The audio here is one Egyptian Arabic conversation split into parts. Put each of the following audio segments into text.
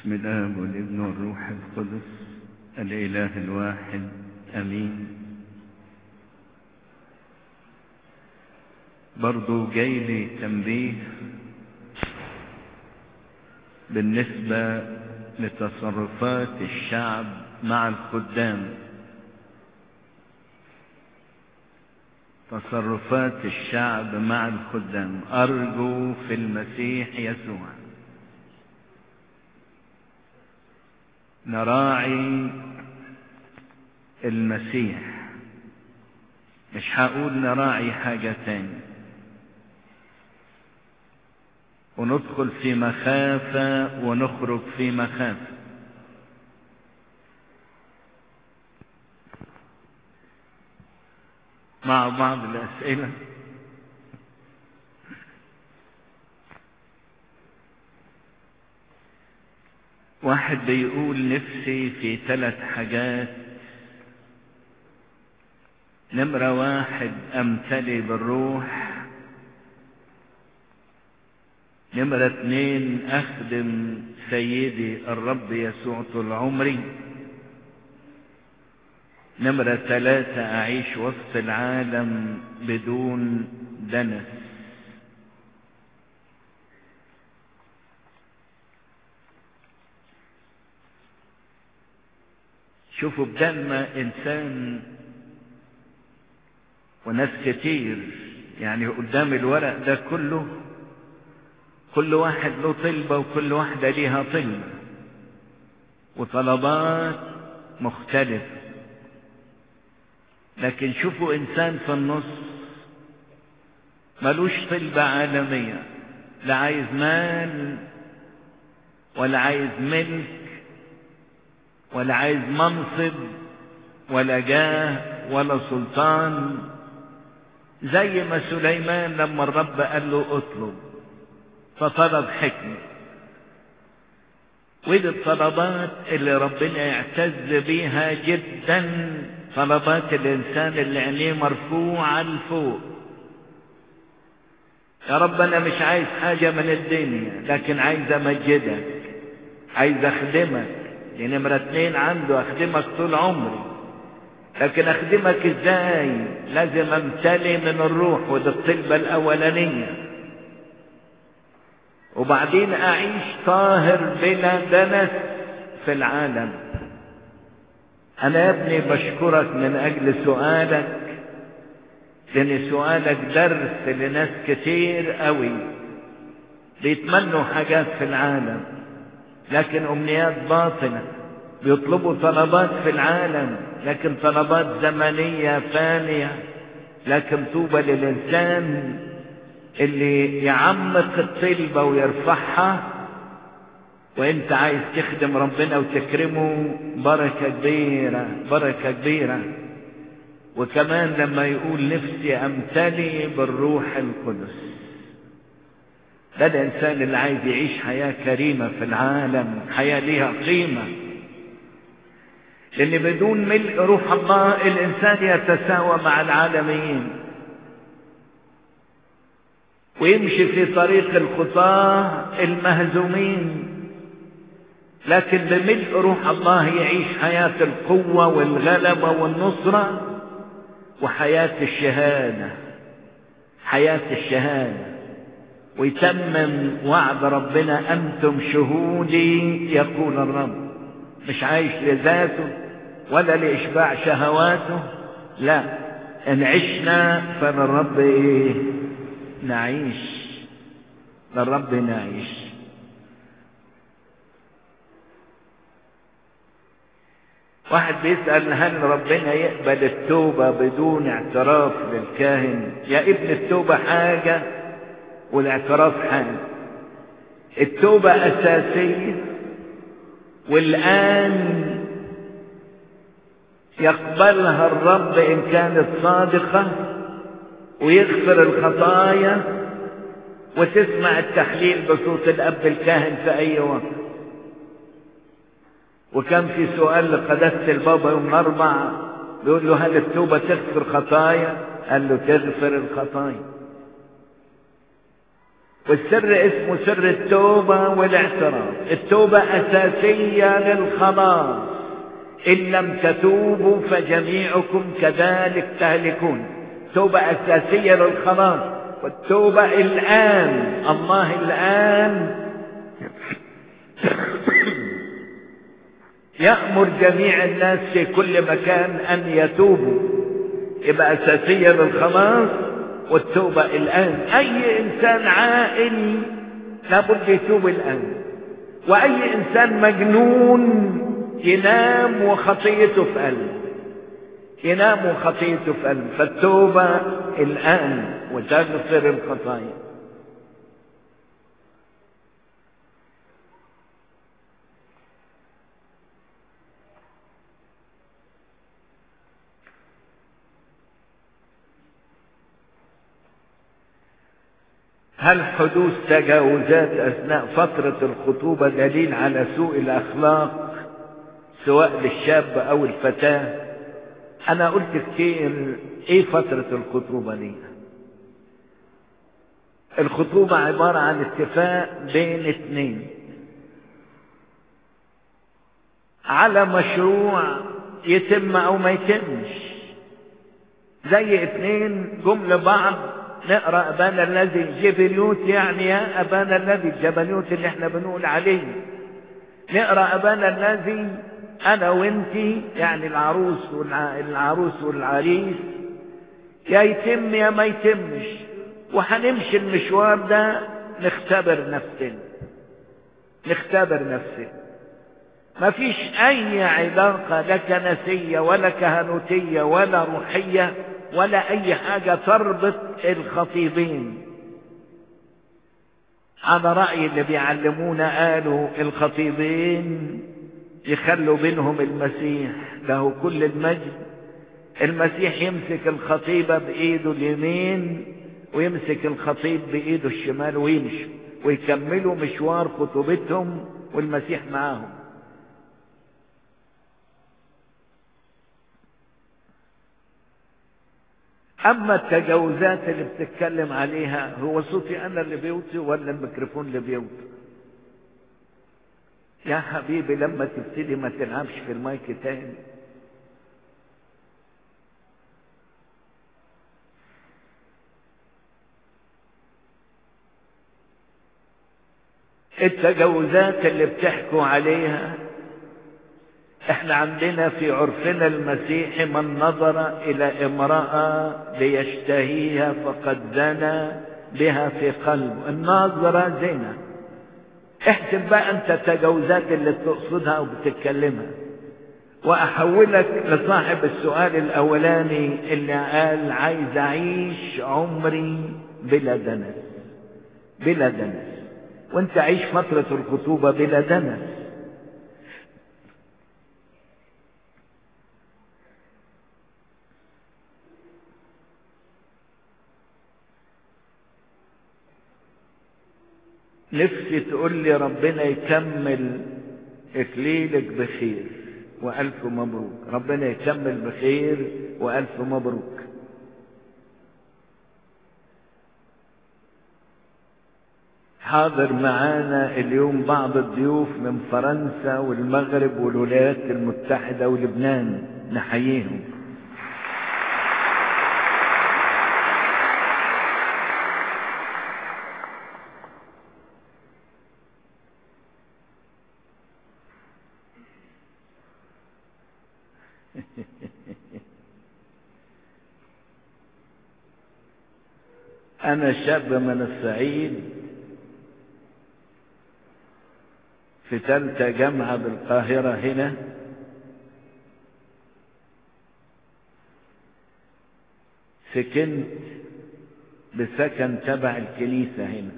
بسم الله والابن والروح القدس الإله الواحد أمين برضو جاي لي تنبيه بالنسبة لتصرفات الشعب مع الخدام تصرفات الشعب مع الخدام أرجو في المسيح يسوع نراعي المسيح مش هقول نراعي حاجة تاني وندخل في مخافة ونخرج في مخافة مع بعض الأسئلة واحد بيقول نفسي في ثلاث حاجات نمرة واحد أمتلي بالروح نمرة اتنين أخدم سيدي الرب يسوع طول عمري نمرة ثلاثة أعيش وسط العالم بدون دنس شوفوا بدل ما إنسان وناس كتير يعني قدام الورق ده كله كل واحد له طلبة وكل واحدة ليها طلبة وطلبات مختلفة لكن شوفوا إنسان في النص ملوش طلبة عالمية لا عايز مال ولا عايز ملك ولا عايز منصب ولا جاه ولا سلطان زي ما سليمان لما الرب قال له اطلب فطلب حكمة ودي الطلبات اللي ربنا يعتز بيها جدا طلبات الإنسان اللي عينيه مرفوعة لفوق يا رب أنا مش عايز حاجة من الدنيا لكن عايز أمجدك عايز أخدمك دي نمرة اتنين عنده أخدمك طول عمري لكن أخدمك إزاي لازم أمتلي من الروح ودي الطلبة الأولانية وبعدين أعيش طاهر بلا دنس في العالم أنا يا ابني بشكرك من أجل سؤالك لأن سؤالك درس لناس كتير قوي بيتمنوا حاجات في العالم لكن أمنيات باطنة بيطلبوا طلبات في العالم لكن طلبات زمنية فانية لكن طوبى للإنسان اللي يعمق الطلبة ويرفعها وانت عايز تخدم ربنا وتكرمه بركة كبيرة بركة كبيرة وكمان لما يقول نفسي امتلي بالروح القدس ده الانسان اللي عايز يعيش حياة كريمة في العالم حياة ليها قيمة لان بدون ملء روح الله الانسان يتساوى مع العالميين ويمشي في طريق الخطاة المهزومين لكن بملء روح الله يعيش حياة القوة والغلبة والنصرة وحياة الشهادة حياة الشهادة ويتمم وعد ربنا أنتم شهودي يقول الرب مش عايش لذاته ولا لإشباع شهواته لا إن عشنا فللرب إيه نعيش للرب نعيش واحد بيسأل هل ربنا يقبل التوبة بدون اعتراف للكاهن يا ابن التوبة حاجة والاعتراف حاجة التوبة أساسية والآن يقبلها الرب إن كانت صادقة ويغفر الخطايا وتسمع التحليل بصوت الأب الكاهن في أي وقت وكان في سؤال لقداسة البابا يوم الأربع بيقول له هل التوبة تغفر خطايا؟ قال له تغفر الخطايا والسر اسمه سر التوبة والاعتراف التوبة أساسية للخلاص إن لم تتوبوا فجميعكم كذلك تهلكون توبة أساسية للخلاص والتوبة الآن الله الآن يأمر جميع الناس في كل مكان أن يتوبوا يبقى أساسية للخلاص والتوبة الآن أي إنسان عاقل لابد يتوب الآن وأي إنسان مجنون ينام وخطيته في قلبه ينام وخطيته في قلبه فالتوبة الآن وتغفر الخطايا هل حدوث تجاوزات أثناء فترة الخطوبة دليل على سوء الأخلاق سواء للشاب أو الفتاة أنا قلت كتير إيه فترة الخطوبة دي الخطوبة عبارة عن اتفاق بين اتنين على مشروع يتم أو ما يتمش زي اتنين جم لبعض نقرا ابانا الذي جبليوت يعني يا ابانا الذي الجبليوت اللي احنا بنقول عليه نقرا ابانا الذي انا وانتي يعني العروس والعروس والعريس يا يتم يا ما يتمش وهنمشي المشوار ده نختبر نفسنا نختبر نفسنا ما فيش اي علاقة لا كنسية ولا كهنوتية ولا روحية ولا اي حاجة تربط الخطيبين على رأي اللي بيعلمونا قالوا الخطيبين يخلوا بينهم المسيح له كل المجد المسيح يمسك الخطيبة بإيده اليمين ويمسك الخطيب بإيده الشمال ويمشي ويكملوا مشوار خطوبتهم والمسيح معاهم أما التجاوزات اللي بتتكلم عليها هو صوتي أنا اللي بيوطي ولا الميكروفون اللي بيوطي يا حبيبي لما تبتدي ما تلعبش في المايك تاني التجاوزات اللي بتحكوا عليها احنا عندنا في عرفنا المسيحي من نظر الى امرأة ليشتهيها فقد زنى بها في قلبه الناظرة زنا احسب بقى انت التجاوزات اللي بتقصدها وبتتكلمها واحولك لصاحب السؤال الاولاني اللي قال عايز اعيش عمري بلا دنس بلا دنس وانت عيش فترة الخطوبة بلا دنس نفسي تقول لي ربنا يكمل اكليلك بخير والف مبروك ربنا يكمل بخير والف مبروك حاضر معانا اليوم بعض الضيوف من فرنسا والمغرب والولايات المتحدة ولبنان نحييهم أنا شاب من الصعيد في ثالثة جامعة بالقاهرة هنا سكنت بسكن تبع الكنيسة هنا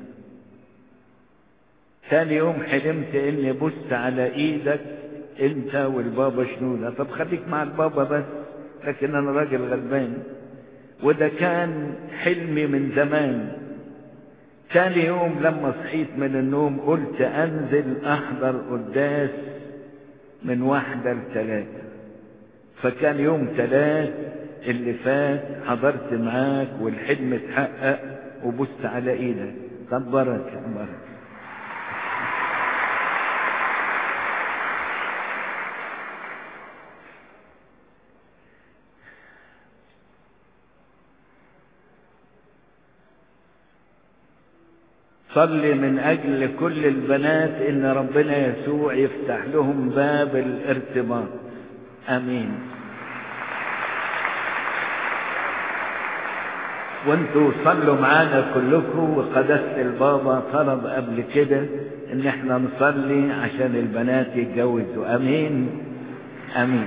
ثاني يوم حلمت اني بص على ايدك انت والبابا شنودة طب خليك مع البابا بس لكن انا راجل غلبان وده كان حلمي من زمان ثاني يوم لما صحيت من النوم قلت انزل احضر قداس من واحدة لثلاثة فكان يوم ثلاث اللي فات حضرت معاك والحلم اتحقق وبصت على ايدك طب بركة بركة صلي من أجل كل البنات إن ربنا يسوع يفتح لهم باب الارتباط آمين وانتوا صلوا معانا كلكم وقداسة البابا طلب قبل كده ان احنا نصلي عشان البنات يتجوزوا امين امين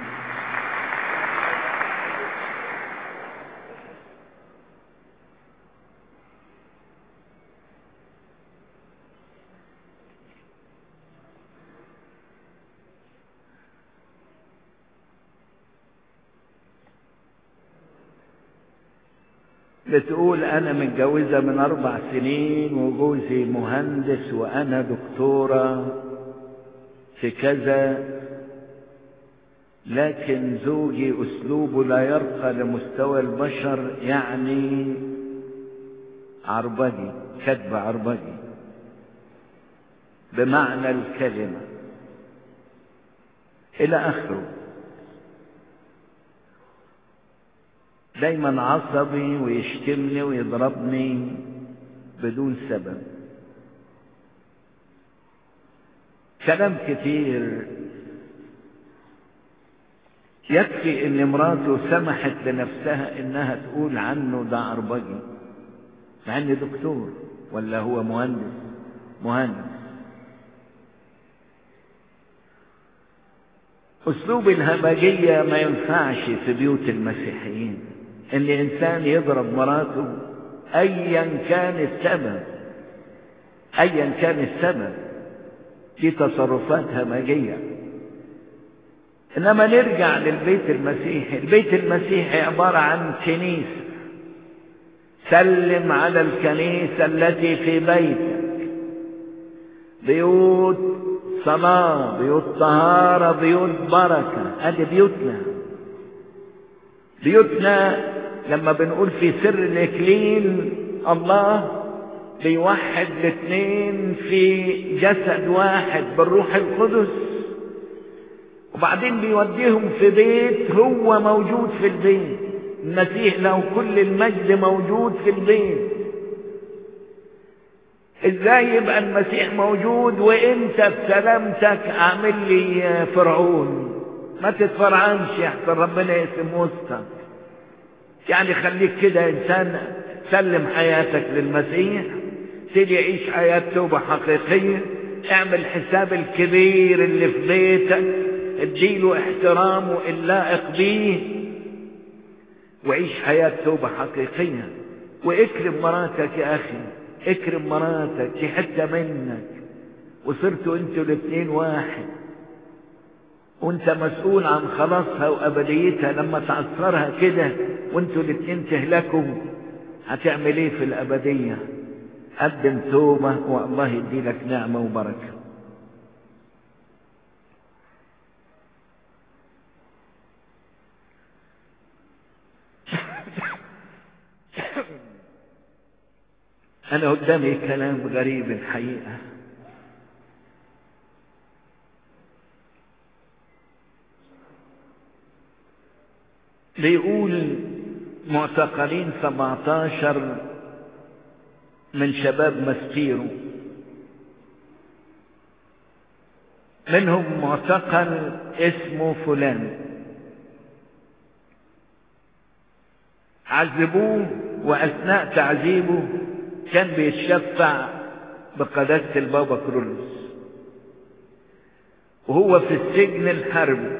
بتقول انا متجوزة من اربع سنين وجوزي مهندس وانا دكتورة في كذا لكن زوجي اسلوبه لا يرقى لمستوى البشر يعني عربجي كذب عربجي بمعنى الكلمة الى اخره دايما عصبي ويشتمني ويضربني بدون سبب كلام كتير يكفي ان مراته سمحت لنفسها انها تقول عنه ده عربجي مع انه دكتور ولا هو مهندس مهندس اسلوب الهمجية ما ينفعش في بيوت المسيحيين ان انسان يضرب مراته ايا كان السبب ايا كان السبب في تصرفات همجية انما نرجع للبيت المسيحي البيت المسيحي عبارة عن كنيسة سلم على الكنيسة التي في بيتك بيوت صلاة بيوت طهارة بيوت بركة ادي بيوتنا بيوتنا لما بنقول في سر الاكليل الله بيوحد الاثنين في جسد واحد بالروح القدس وبعدين بيوديهم في بيت هو موجود في البيت المسيح له كل المجد موجود في البيت ازاي يبقى المسيح موجود وانت بسلامتك عامل لي فرعون ما تتفرعنش يحسن ربنا يقسم وسطك يعني خليك كده انسان سلم حياتك للمسيح تيجي عيش حياة توبة حقيقية اعمل حساب الكبير اللي في بيتك اديله احترامه اللائق بيه وعيش حياة توبة حقيقية واكرم مراتك يا اخي اكرم مراتك دي حتة منك وصرتوا انتوا الاثنين واحد وانت مسؤول عن خلاصها وابديتها لما تعصرها كده وانتوا الاثنين تهلكوا هتعمل ايه في الابدية قدم توبة والله يدي لك نعمة وبركة انا قدامي كلام غريب الحقيقة بيقول معتقلين 17 من شباب مسبيرو منهم معتقل اسمه فلان عذبوه واثناء تعذيبه كان بيتشفع بقداسة البابا كرولوس وهو في السجن الحربي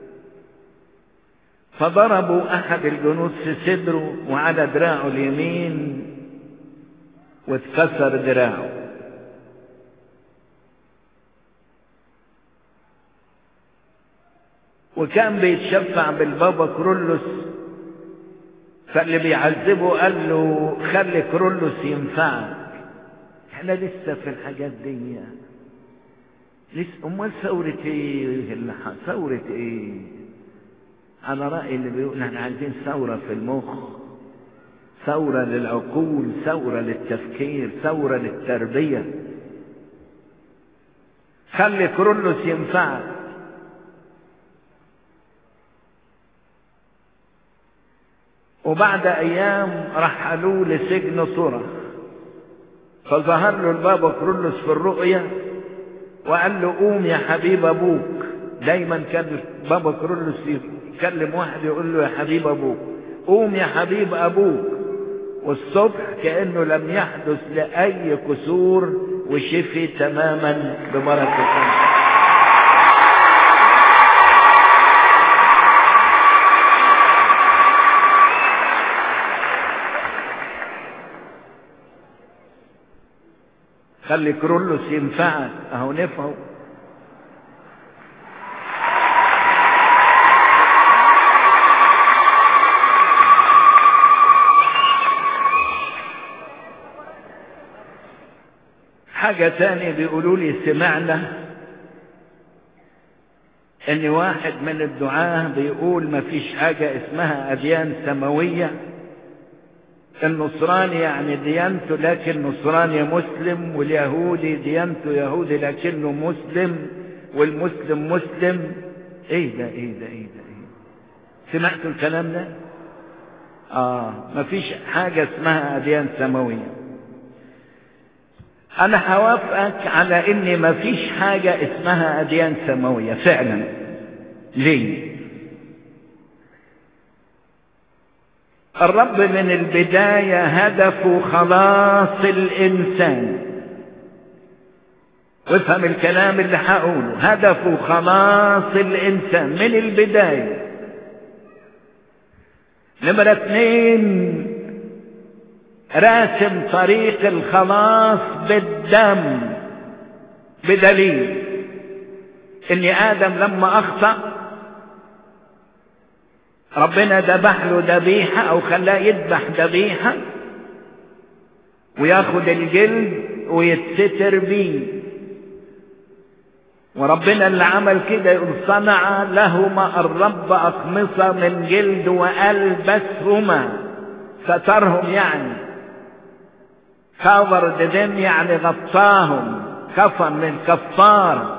فضربوا احد الجنود في صدره وعلى دراعه اليمين واتكسر دراعه وكان بيتشفع بالبابا كرولوس فاللي بيعذبه قال له خلي كرولوس ينفعك احنا لسه في الحاجات دي لسه امال ثورة ايه اللي ثورة ايه على رأي اللي بيقول احنا عايزين ثورة في المخ ثورة للعقول ثورة للتفكير ثورة للتربية خلي كرولوس ينفعك وبعد ايام رحلوه لسجن صرة فظهر له البابا كرولوس في الرؤية وقال له قوم يا حبيب ابوك دايما كان بابا كرولوس يكلم واحد يقول له يا حبيب ابوك قوم يا حبيب ابوك والصبح كانه لم يحدث لاي كسور وشفي تماما بمرض الكانسر خلي كرولوس ينفعك اهو نفعه حاجة تاني بيقولوا لي سمعنا ان واحد من الدعاة بيقول ما فيش حاجة اسمها اديان سماوية النصراني يعني ديانته لكن نصراني مسلم واليهودي ديانته يهودي لكنه مسلم والمسلم مسلم ايه ده ايه ده ايه ده ايه سمعتوا الكلام ده اه مفيش حاجة اسمها اديان سماوية انا هوافقك على ان مفيش حاجة اسمها اديان سماوية فعلا ليه الرب من البداية هدفه خلاص الإنسان وافهم الكلام اللي هقوله هدفه خلاص الإنسان من البداية نمرة اتنين راسم طريق الخلاص بالدم بدليل ان ادم لما اخطأ ربنا ذبح له ذبيحة او خلاه يذبح ذبيحة وياخد الجلد ويتستر بيه وربنا اللي عمل كده يقول صنع لهما الرب أقمصة من جلد وألبسهما سترهم يعني covered them يعني غطاهم كفن من كفارة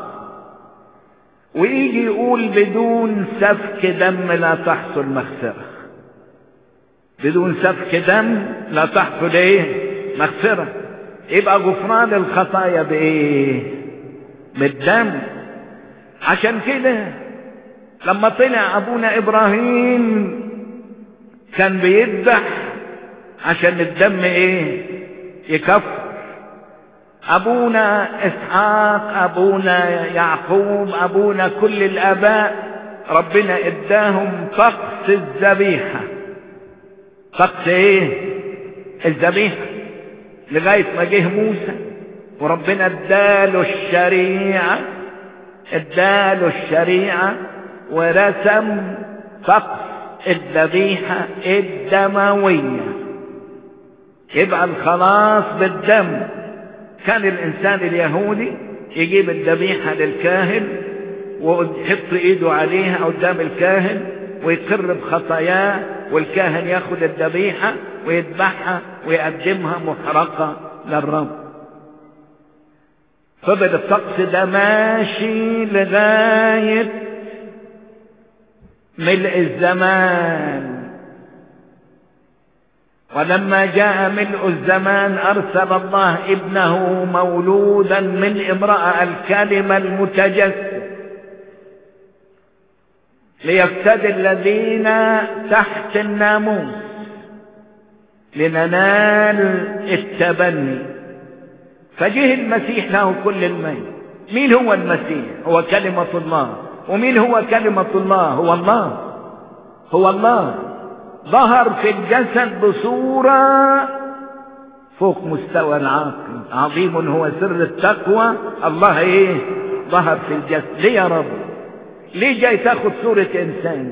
ويجي يقول بدون سفك دم لا تحصل مغفرة بدون سفك دم لا تحصل ايه مغفرة يبقى غفران الخطايا بايه بالدم عشان كده لما طلع ابونا ابراهيم كان بيذبح عشان الدم ايه يكفر ابونا اسحاق ابونا يعقوب ابونا كل الاباء ربنا اداهم طقس الذبيحة طقس ايه الذبيحة لغاية ما جه موسى وربنا اداله الشريعة اداله الشريعة ورسم طقس الذبيحة الدموية يبقى الخلاص بالدم كان الانسان اليهودي يجيب الذبيحة للكاهن ويحط ايده عليها قدام الكاهن ويقر بخطاياه والكاهن ياخد الذبيحة ويذبحها ويقدمها محرقة للرب فضل الطقس ده ماشي لغاية ملء الزمان ولما جاء ملء الزمان أرسل الله ابنه مولودا من امرأة الكلمة المتجسد ليفتدي الذين تحت الناموس لننال التبني فجه المسيح له كل الميل مين هو المسيح هو كلمة الله ومين هو كلمة الله هو الله هو الله ظهر في الجسد بصورة فوق مستوى العقل عظيم هو سر التقوى الله ايه ظهر في الجسد ليه يا رب ليه جاي تاخد صورة انسان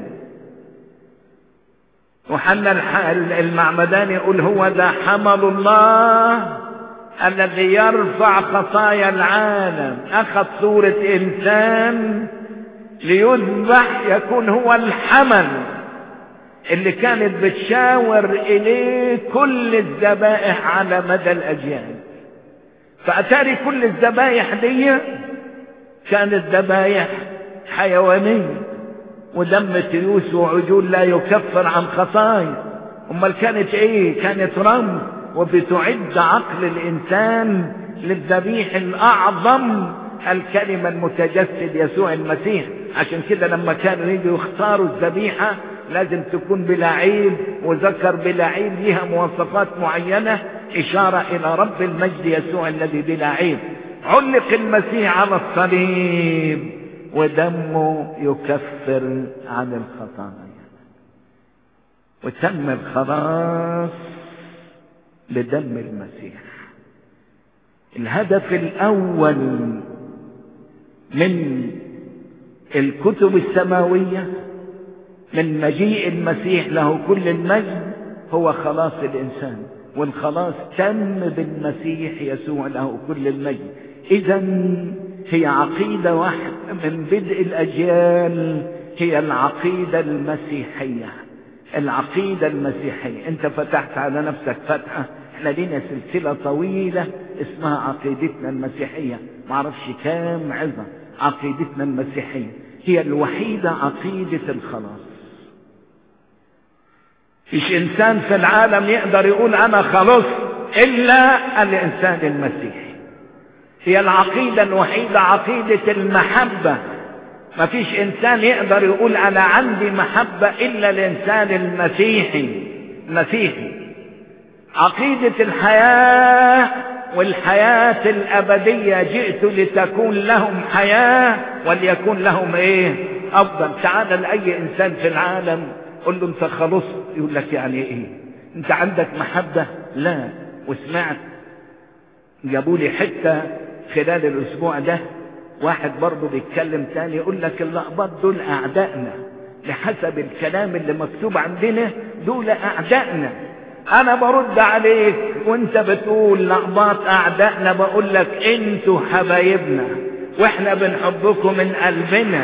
وحنا المعمدان يقول هو ذا حمل الله الذي يرفع خطايا العالم اخذ صورة انسان ليذبح يكون هو الحمل اللي كانت بتشاور اليه كل الذبائح على مدى الاجيال فاتاري كل الذبائح دي كانت ذبائح حيوانيه ودم تيوس وعجول لا يكفر عن خطايا امال كانت ايه كانت رمز وبتعد عقل الانسان للذبيح الاعظم الكلمة المتجسد يسوع المسيح عشان كده لما كانوا يجوا يختاروا الذبيحة لازم تكون بلا عيب وذكر بلا عيب لها مواصفات معينة إشارة إلى رب المجد يسوع الذي بلا عيب علق المسيح على الصليب ودمه يكفر عن الخطايا وتم الخلاص بدم المسيح الهدف الأول من الكتب السماوية من مجيء المسيح له كل المجد هو خلاص الإنسان والخلاص تم بالمسيح يسوع له كل المجد إذا هي عقيدة واحدة من بدء الأجيال هي العقيدة المسيحية العقيدة المسيحية أنت فتحت على نفسك فتحة احنا لينا سلسلة طويلة اسمها عقيدتنا المسيحية معرفش كام عظة عقيدتنا المسيحية هي الوحيدة عقيدة الخلاص فيش انسان في العالم يقدر يقول انا خلص الا الانسان المسيحي هي العقيدة الوحيدة عقيدة المحبة ما فيش انسان يقدر يقول انا عندي محبة الا الانسان المسيحي المسيحي عقيدة الحياة والحياة الأبدية جئت لتكون لهم حياة وليكون لهم إيه أفضل تعال لأي إنسان في العالم قل له أنت خلصت يقول لك يعني إيه أنت عندك محبة لا وسمعت جابوا لي حتة خلال الأسبوع ده واحد برضه بيتكلم تاني يقول لك الأقباط دول أعدائنا بحسب الكلام اللي مكتوب عندنا دول أعدائنا انا برد عليك وانت بتقول لقباط اعدائنا بقول لك انتوا حبايبنا واحنا بنحبكم من قلبنا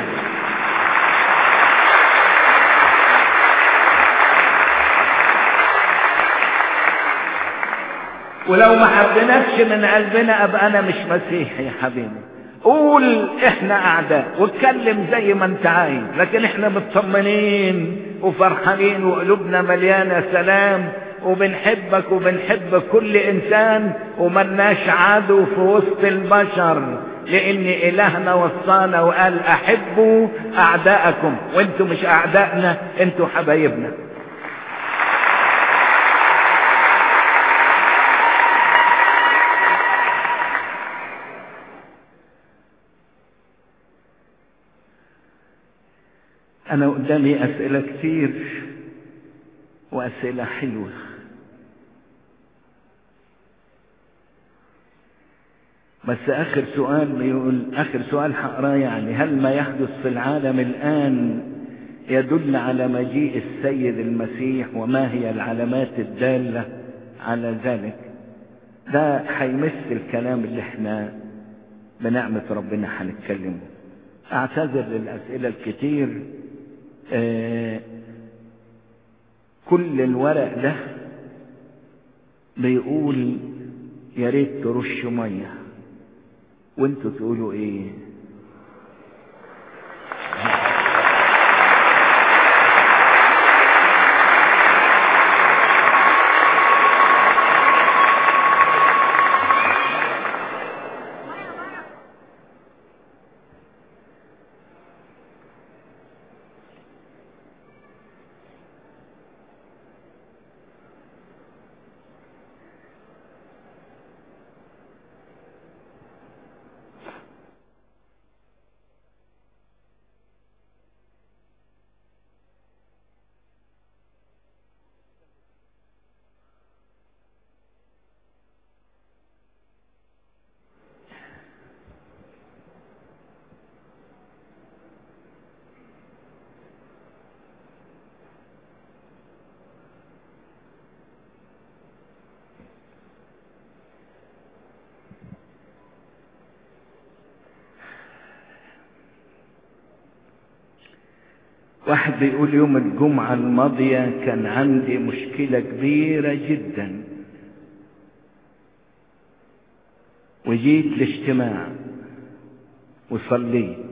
ولو ما حبيناكش من قلبنا ابقى انا مش مسيحي يا حبيبي قول احنا اعداء واتكلم زي ما انت عايز لكن احنا مطمنين وفرحانين وقلوبنا مليانه سلام وبنحبك وبنحب كل انسان وملناش عدو في وسط البشر لان الهنا وصانا وقال احبوا اعداءكم وانتوا مش اعدائنا انتوا حبايبنا انا قدامي اسئله كتير واسئله حلوه بس اخر سؤال بيقول اخر سؤال هقراه يعني هل ما يحدث في العالم الان يدل على مجيء السيد المسيح وما هي العلامات الداله على ذلك ده هيمس الكلام اللي احنا بنعمه ربنا هنتكلمه اعتذر للاسئله الكتير آه كل الورق ده بيقول يا ريت ترش ميه وانتوا تقولوا ايه واحد بيقول يوم الجمعة الماضية كان عندي مشكلة كبيرة جدا وجيت الاجتماع وصليت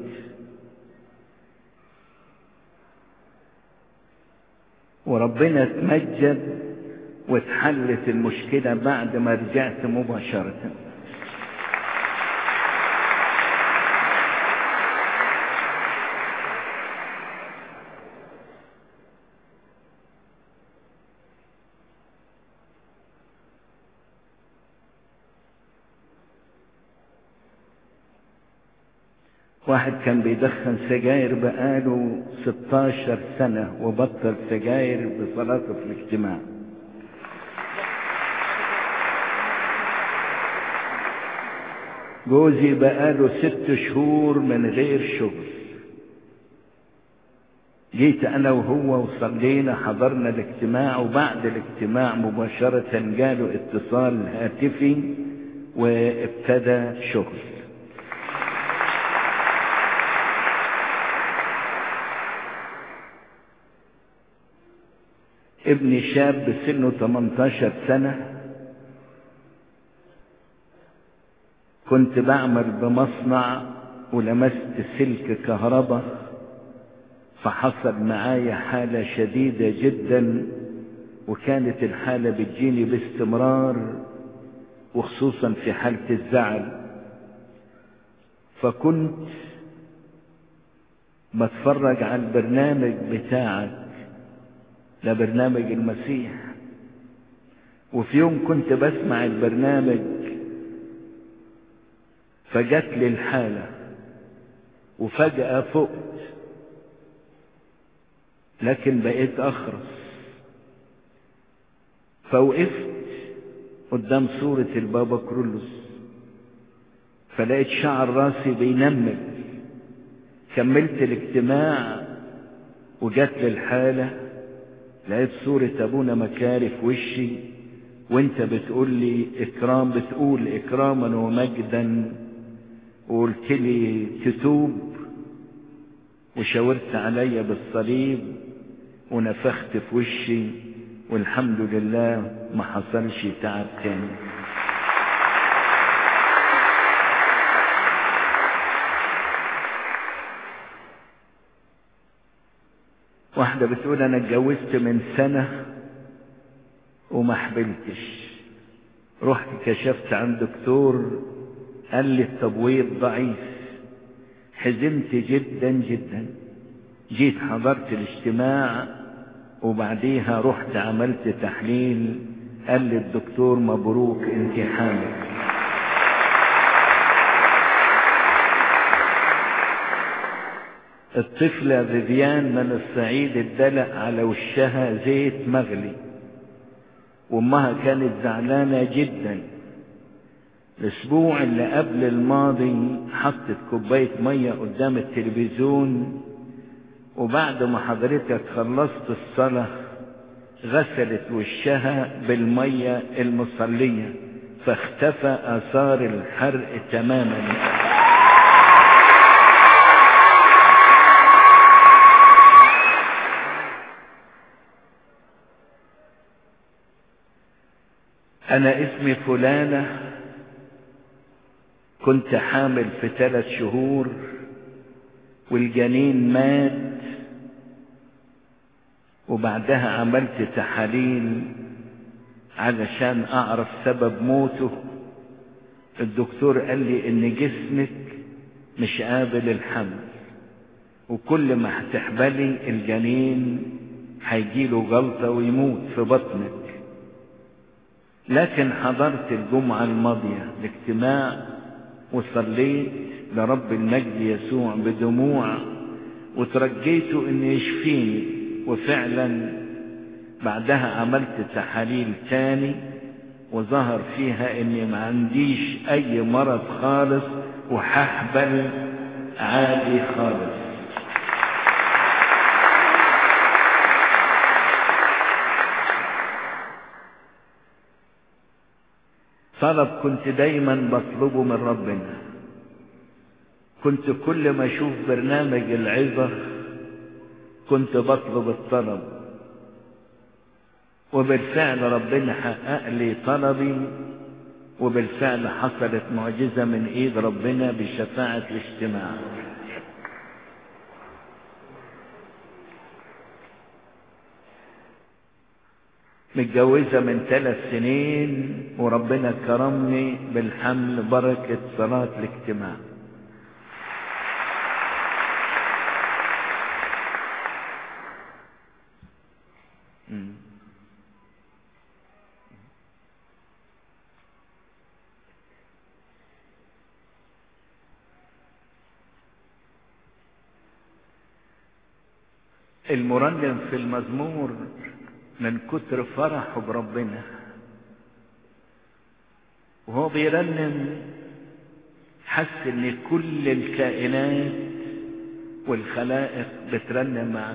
وربنا اتمجد واتحلت المشكلة بعد ما رجعت مباشرة واحد كان بيدخن سجاير بقاله 16 سنة وبطل سجاير بصلاته في الاجتماع جوزي بقاله ست شهور من غير شغل جيت انا وهو وصلينا حضرنا الاجتماع وبعد الاجتماع مباشرة جاله اتصال هاتفي وابتدى شغل ابني شاب سنه 18 سنة كنت بعمل بمصنع ولمست سلك كهرباء فحصل معايا حالة شديدة جدا وكانت الحالة بتجيني باستمرار وخصوصا في حالة الزعل فكنت بتفرج على البرنامج بتاعك ده برنامج المسيح وفي يوم كنت بسمع البرنامج فجت لي الحالة وفجأة فقت لكن بقيت أخرس فوقفت قدام صورة البابا كرولوس فلقيت شعر راسي بينمل كملت الاجتماع وجت لي الحالة لقيت صورة أبونا مكاري في وشي وانت بتقول لي إكرام بتقول إكراما ومجدا وقلت لي تتوب وشاورت عليا بالصليب ونفخت في وشي والحمد لله ما حصلش تعب تاني واحدة بتقول أنا اتجوزت من سنة وما حبلتش رحت كشفت عند دكتور قال لي التبويض ضعيف حزنت جدا جدا جيت حضرت الاجتماع وبعديها رحت عملت تحليل قال لي الدكتور مبروك انت حامل الطفلة فيفيان من الصعيد اتدلق على وشها زيت مغلي وامها كانت زعلانة جدا الاسبوع اللي قبل الماضي حطت كوباية مية قدام التلفزيون وبعد ما حضرتك خلصت الصلاة غسلت وشها بالمية المصلية فاختفى اثار الحرق تماما انا اسمي فلانة كنت حامل في ثلاث شهور والجنين مات وبعدها عملت تحاليل علشان اعرف سبب موته الدكتور قال لي ان جسمك مش قابل الحمل وكل ما هتحبلي الجنين هيجيله جلطة ويموت في بطنك لكن حضرت الجمعة الماضية الاجتماع وصليت لرب المجد يسوع بدموع وترجيته ان يشفيني وفعلا بعدها عملت تحاليل تاني وظهر فيها اني ما عنديش اي مرض خالص وححبل عادي خالص طلب كنت دايما بطلبه من ربنا كنت كل ما اشوف برنامج العظة كنت بطلب الطلب وبالفعل ربنا حقق لي طلبي وبالفعل حصلت معجزة من ايد ربنا بشفاعة الاجتماع متجوزة من ثلاث سنين وربنا كرمني بالحمل بركة صلاة الاجتماع المرنم في المزمور من كتر فرحه بربنا وهو بيرنم حس ان كل الكائنات والخلائق بترنم معاه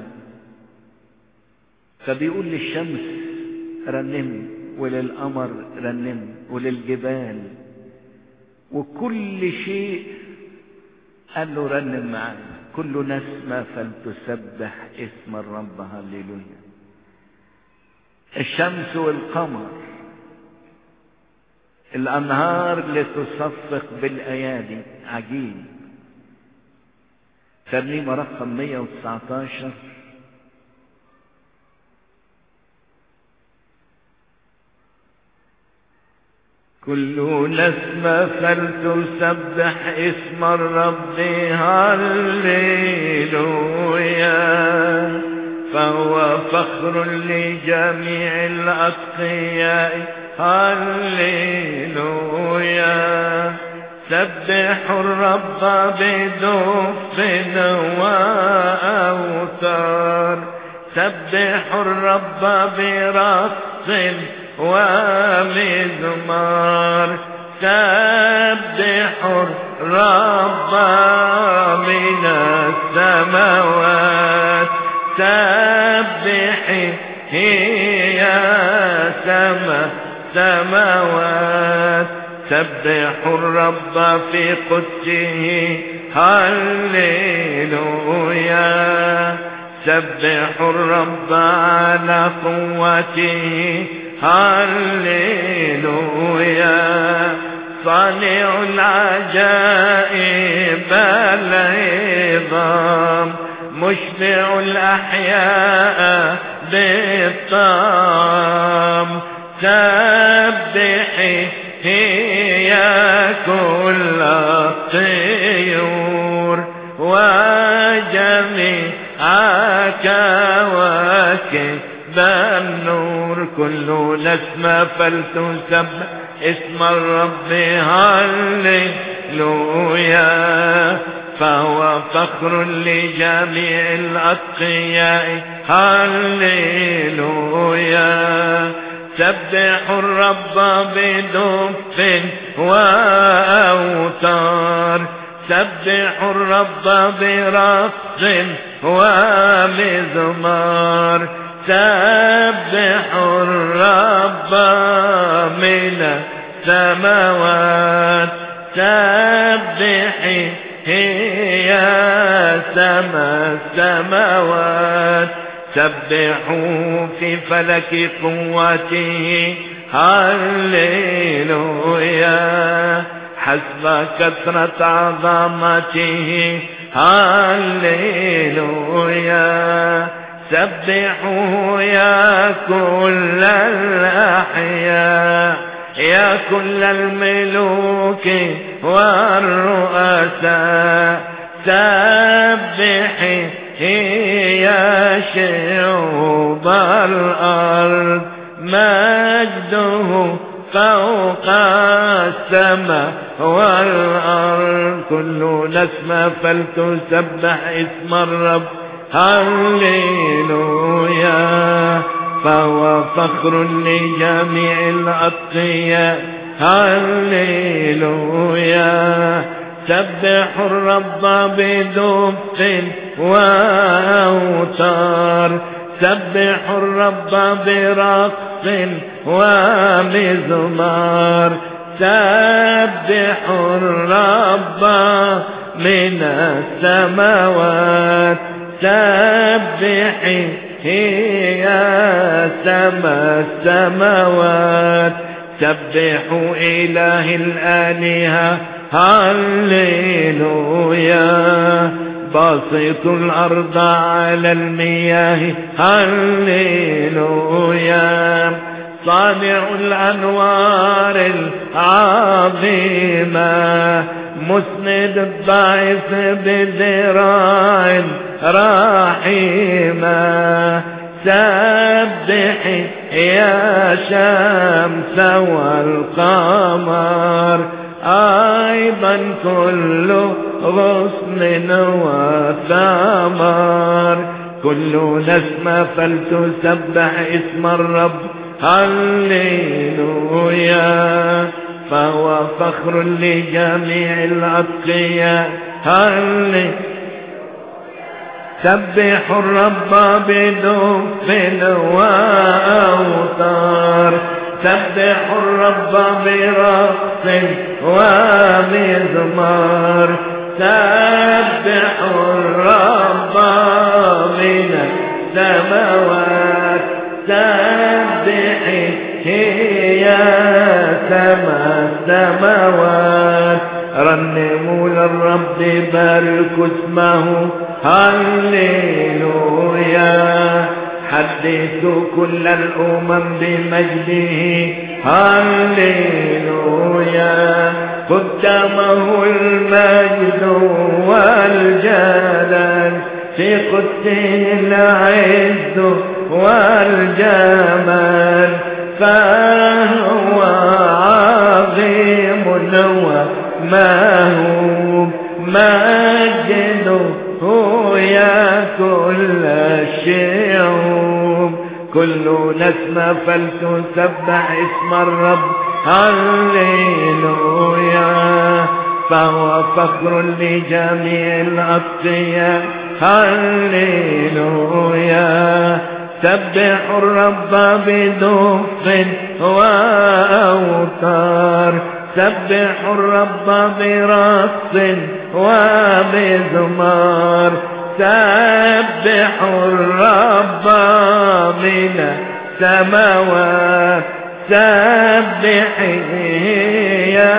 فبيقول للشمس رنمي وللقمر رنمي وللجبال وكل شيء قال له رنم معايا كل نسمة فلتسبح اسم الرب هللويا الشمس والقمر الأنهار لتصفق بالأيادي عجيب ترنيمة رقم 119 كل نسمة فلتسبح اسم الرب هللويا فهو فخر لجميع الأتقياء هللويا سبحوا الرب بدف وأوتار سبحوا الرب برقص ومزمار سبحوا الرب من السماوات سبحي يا سما سماوات سبحوا الرب في قدسه هللويا سبحوا الرب على قوته هللويا صانع العجائب العظام مشبع الأحياء بالطعام سبحي يا كل الطيور وجميع كواكب النور كل نسمة فلتسبح اسم الرب هللويا فهو فخر لجميع الأتقياء هللويا سبحوا الرب بدف وأوتار سبحوا الرب برقص ومزمار سبحوا الرب من السماوات سبحي يا سما السماوات سبحوا في فلك قوته هللويا حسب كثرة عظمته هللويا سبحوا يا كل الأحياء يا كل الملوك والرؤساء سبحي يا شعوب الأرض مجده فوق السماء والأرض كل نسمة فلتسبح اسم الرب هللويا فهو فخر لجميع الأتقياء هللويا سبحوا الرب بدف وأوتار سبحوا الرب برقص ومزمار سبحوا الرب من السماوات سبحي يا سما السماوات سبحوا إله الآلهة هللويا باسط الأرض على المياه هللويا صانع الأنوار العظيمة مسند الضعيف بذراع رحيمة سبحي يا شمس والقمر أيضا كل غصن وثمر كل نسمة فلتسبح اسم الرب هللويا فهو فخر لجميع الأتقياء هل سبحوا الرب بدف وأوتار سبحوا الرب برقص ومزمار سبحوا الرب من السماوات سبحي يا سما السماوات رنموا للرب باركوا اسمه هللويا حدثوا كل الأمم بمجده هللويا قدامه المجد والجلال في قدسه العز والجمال فهو عظيم ومهوب مجده يا كل الشعوب كل نسمة فلتسبح اسم الرب هللويا فهو فخر لجميع الأتقياء هللويا سبحوا الرب بدف وأوتار سبحوا الرب برقص وبزمار سبحوا الرب من السماوات سبحي يا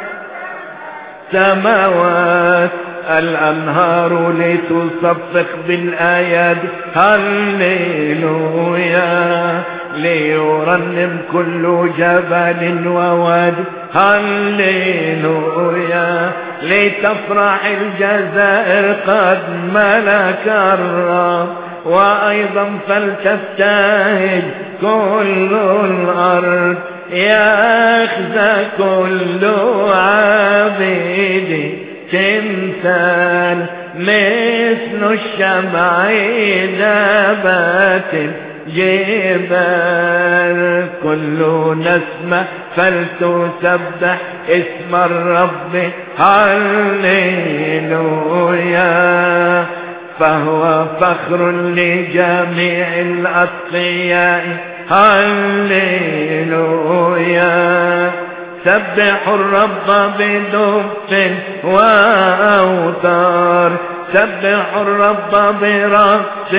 سماوات الأنهار لتصفق بالآيات هللويا ليرنم كل جبل وواد هللويا لتفرح الجزائر قد ملك الرب وأيضا فلتبتهج كل الأرض يخزى كل عبيد تمثال مثل الشمع ذابت جبال كل نسمة فلتسبح اسم الرب هللويا فهو فخر لجميع الأتقياء هللويا سبحوا الرب بدف وأوتار سبحوا الرب برقص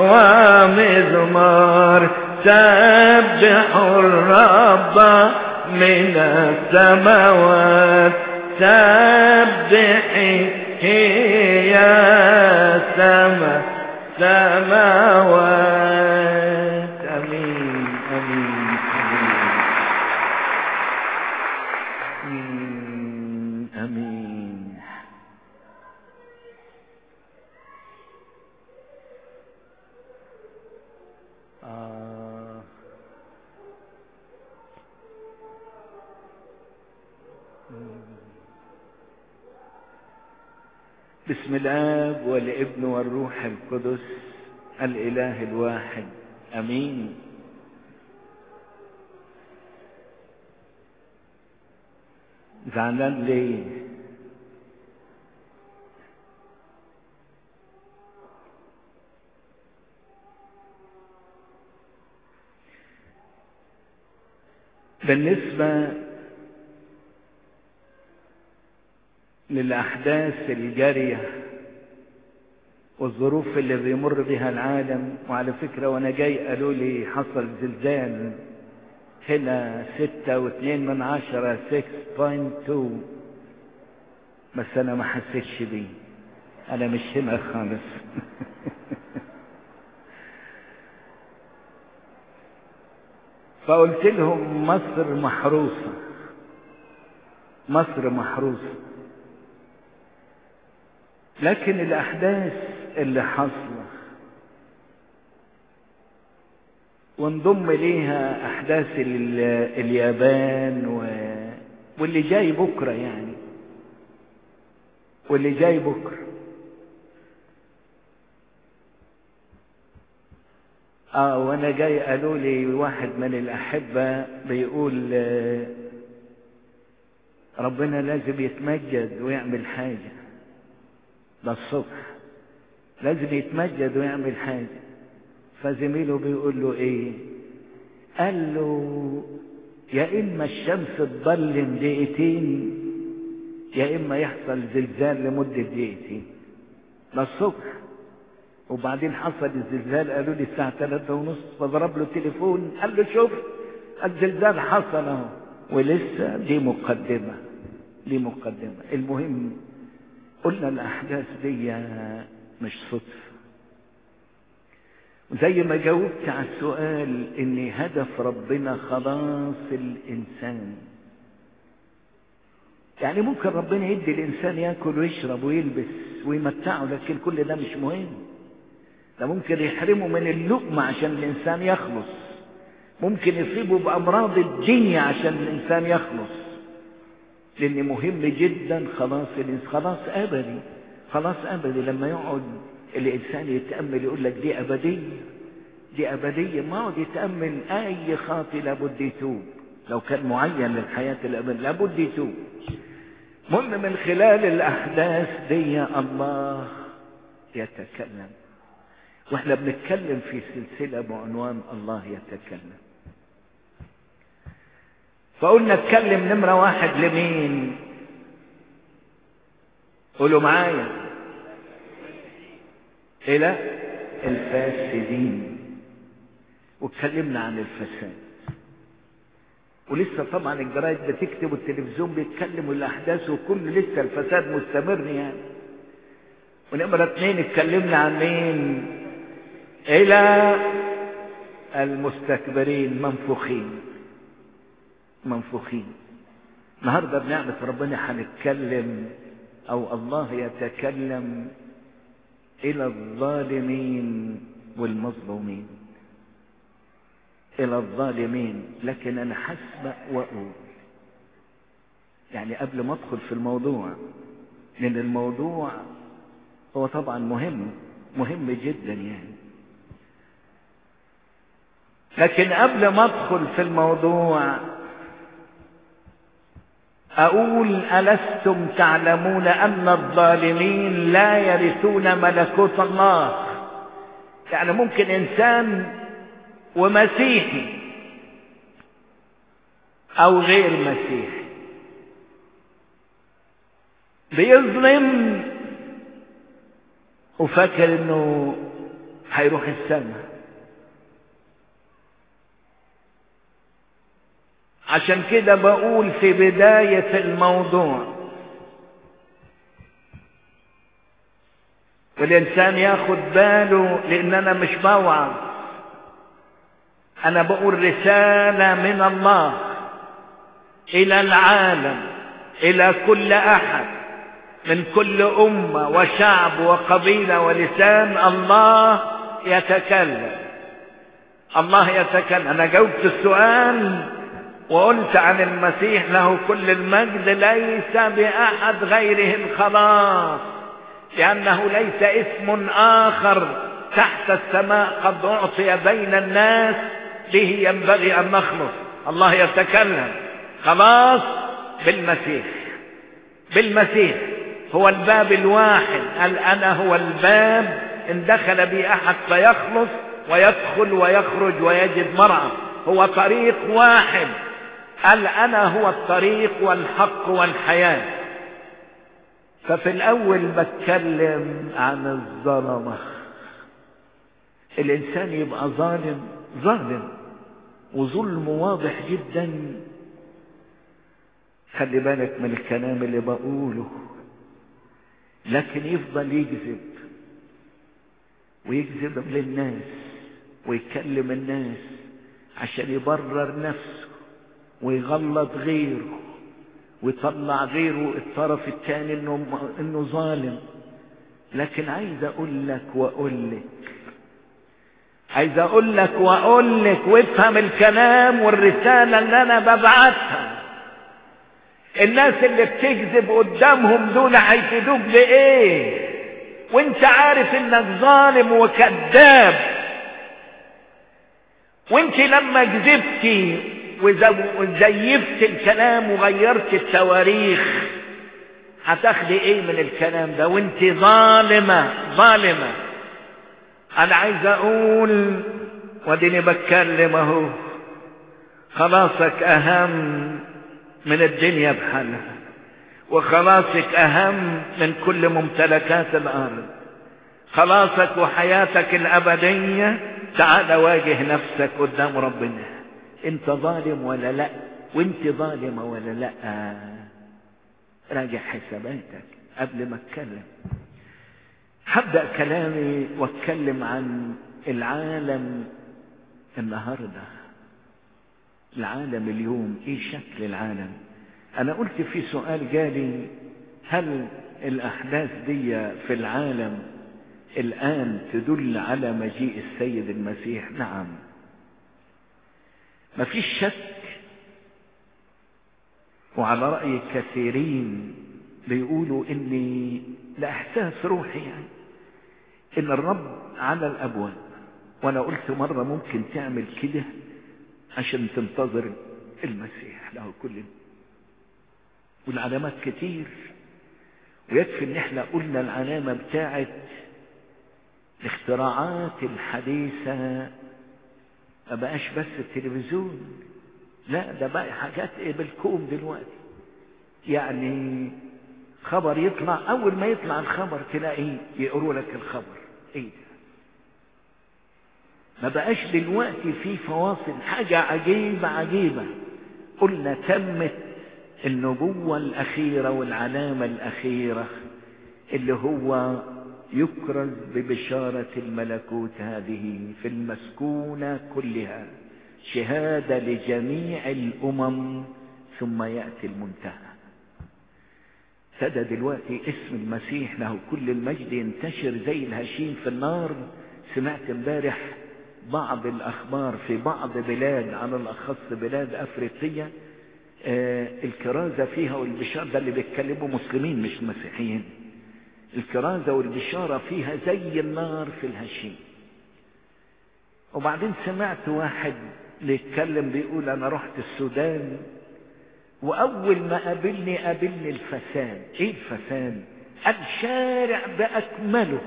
ومزمار سبحوا الرب من السماوات سبحي يا سما سماوات امين امين امين امين آه. بسم الاب والابن والروح القدس الاله الواحد امين زعلان ليه بالنسبة للأحداث الجارية والظروف اللي بيمر بها العالم وعلى فكرة وانا جاي قالوا لي حصل زلزال هنا ستة واثنين من عشرة 6.2 بس انا ما حسيتش بيه انا مش هنا خالص فقلت لهم مصر محروسة مصر محروسة لكن الأحداث اللي حصلة وانضم ليها أحداث اليابان و... واللي جاي بكرة يعني واللي جاي بكرة اه وانا جاي قالوا لي واحد من الاحبة بيقول آه ربنا لازم يتمجد ويعمل حاجة ده الصبح لازم يتمجد ويعمل حاجة فزميله بيقول له ايه قال له يا اما الشمس تضلم دقيقتين يا اما يحصل زلزال لمدة دقيقتين ده الصبح وبعدين حصل الزلزال قالوا لي الساعة ثلاثة ونص فضرب له تليفون قال له شوف الزلزال حصل اهو ولسه دي مقدمة دي مقدمة المهم قلنا الأحداث دي مش صدفة وزي ما جاوبت على السؤال ان هدف ربنا خلاص الانسان يعني ممكن ربنا يدي الانسان ياكل ويشرب ويلبس ويمتعه لكن كل ده مش مهم ده ممكن يحرمه من اللقمة عشان الانسان يخلص ممكن يصيبه بامراض الدنيا عشان الانسان يخلص لان مهم جدا خلاص الانسان خلاص ابدي خلاص ابدي لما يقعد الانسان يتامل يقول لك دي ابديه دي ابديه ما يقعد يتامل اي خاطئ لابد يتوب لو كان معين للحياه الابديه لابد يتوب المهم من خلال الاحداث دي الله يتكلم واحنا بنتكلم في سلسله بعنوان الله يتكلم فقلنا اتكلم نمرة واحد لمين قولوا معايا الى الفاسدين واتكلمنا عن الفساد ولسه طبعا الجرايد بتكتب والتلفزيون بيتكلم والاحداث وكل لسه الفساد مستمر يعني ونمرة اتنين اتكلمنا عن مين الى المستكبرين منفوخين منفوخين النهاردة بنعمة ربنا هنتكلم او الله يتكلم الى الظالمين والمظلومين الى الظالمين لكن انا حسبق واقول يعني قبل ما ادخل في الموضوع لان الموضوع هو طبعا مهم مهم جدا يعني لكن قبل ما ادخل في الموضوع أقول ألستم تعلمون أن الظالمين لا يرثون ملكوت الله يعني ممكن إنسان ومسيحي أو غير مسيحي بيظلم وفاكر إنه هيروح السماء عشان كده بقول في بداية الموضوع والإنسان ياخد باله لأن أنا مش بوعظ أنا بقول رسالة من الله إلى العالم إلى كل أحد من كل أمة وشعب وقبيلة ولسان الله يتكلم الله يتكلم أنا جاوبت السؤال وقلت عن المسيح له كل المجد ليس بأحد غيره الخلاص لأنه ليس اسم آخر تحت السماء قد أعطي بين الناس به ينبغي أن نخلص الله يتكلم خلاص بالمسيح بالمسيح هو الباب الواحد قال أنا هو الباب إن دخل بي أحد فيخلص ويدخل ويخرج ويجد مرعى هو طريق واحد قال انا هو الطريق والحق والحياة ففي الأول بتكلم عن الظلمة الإنسان يبقى ظالم ظالم وظلم واضح جدا خلي بالك من الكلام اللي بقوله لكن يفضل يكذب ويكذب للناس ويكلم الناس عشان يبرر نفسه ويغلط غيره ويطلع غيره الطرف الثاني انه انه ظالم لكن عايز اقول لك واقول لك عايز اقول لك واقول لك وافهم الكلام والرساله اللي انا ببعتها الناس اللي بتكذب قدامهم دول هيفيدوك بايه وانت عارف انك ظالم وكذاب وانت لما كذبتي وزيفت الكلام وغيرت التواريخ هتاخدي ايه من الكلام ده وانت ظالمة ظالمة انا عايز اقول وديني بتكلم اهو خلاصك اهم من الدنيا بحالها وخلاصك اهم من كل ممتلكات الارض خلاصك وحياتك الابدية تعال واجه نفسك قدام ربنا انت ظالم ولا لا وانت ظالمة ولا لا راجع حساباتك قبل ما اتكلم هبدأ كلامي واتكلم عن العالم النهاردة العالم اليوم ايه شكل العالم انا قلت في سؤال جالي هل الاحداث دي في العالم الان تدل على مجيء السيد المسيح نعم ما فيش شك وعلى رأي كثيرين بيقولوا اني لاحساس روحي يعني ان الرب على الابواب وانا قلت مرة ممكن تعمل كده عشان تنتظر المسيح له كل والعلامات كتير ويكفي ان احنا قلنا العلامة بتاعت الاختراعات الحديثة ما بقاش بس التلفزيون لا ده بقى حاجات ايه بالكوم دلوقتي يعني خبر يطلع اول ما يطلع الخبر تلاقيه يقروا لك الخبر ايه ده ما بقاش دلوقتي في فواصل حاجة عجيبة عجيبة قلنا تمت النبوة الأخيرة والعلامة الأخيرة اللي هو يكرز ببشارة الملكوت هذه في المسكونة كلها شهادة لجميع الأمم ثم يأتي المنتهى ابتدى دلوقتي اسم المسيح له كل المجد ينتشر زي الهشيم في النار سمعت امبارح بعض الأخبار في بعض بلاد على الأخص بلاد أفريقية آه الكرازة فيها والبشارة ده اللي بيتكلموا مسلمين مش مسيحيين الكرازة والبشارة فيها زي النار في الهشيم وبعدين سمعت واحد بيتكلم بيقول أنا رحت السودان وأول ما قابلني قابلني الفساد إيه الفساد الشارع بأكمله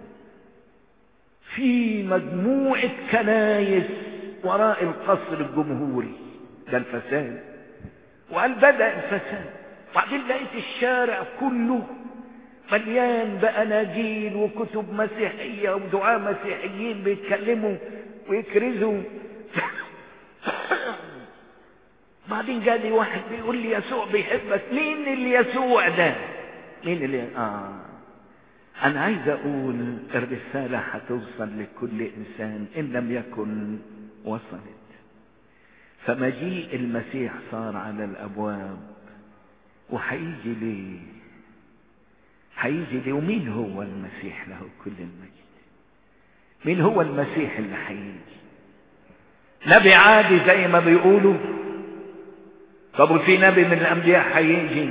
في مجموعة كنايس وراء القصر الجمهوري ده الفساد وقال بدأ الفساد وبعدين لقيت الشارع كله مليان بأناجيل وكتب مسيحية ودعاء مسيحيين بيتكلموا ويكرزوا بعدين جالي واحد بيقول لي يسوع بيحبك مين اللي يسوع ده مين اللي اه انا عايز اقول الرسالة هتوصل لكل انسان ان لم يكن وصلت فمجيء المسيح صار على الابواب وهيجي ليه هيجي ليه ومين هو المسيح له كل المجد مين هو المسيح اللي هيجي نبي عادي زي ما بيقولوا طب وفي نبي من الانبياء هيجي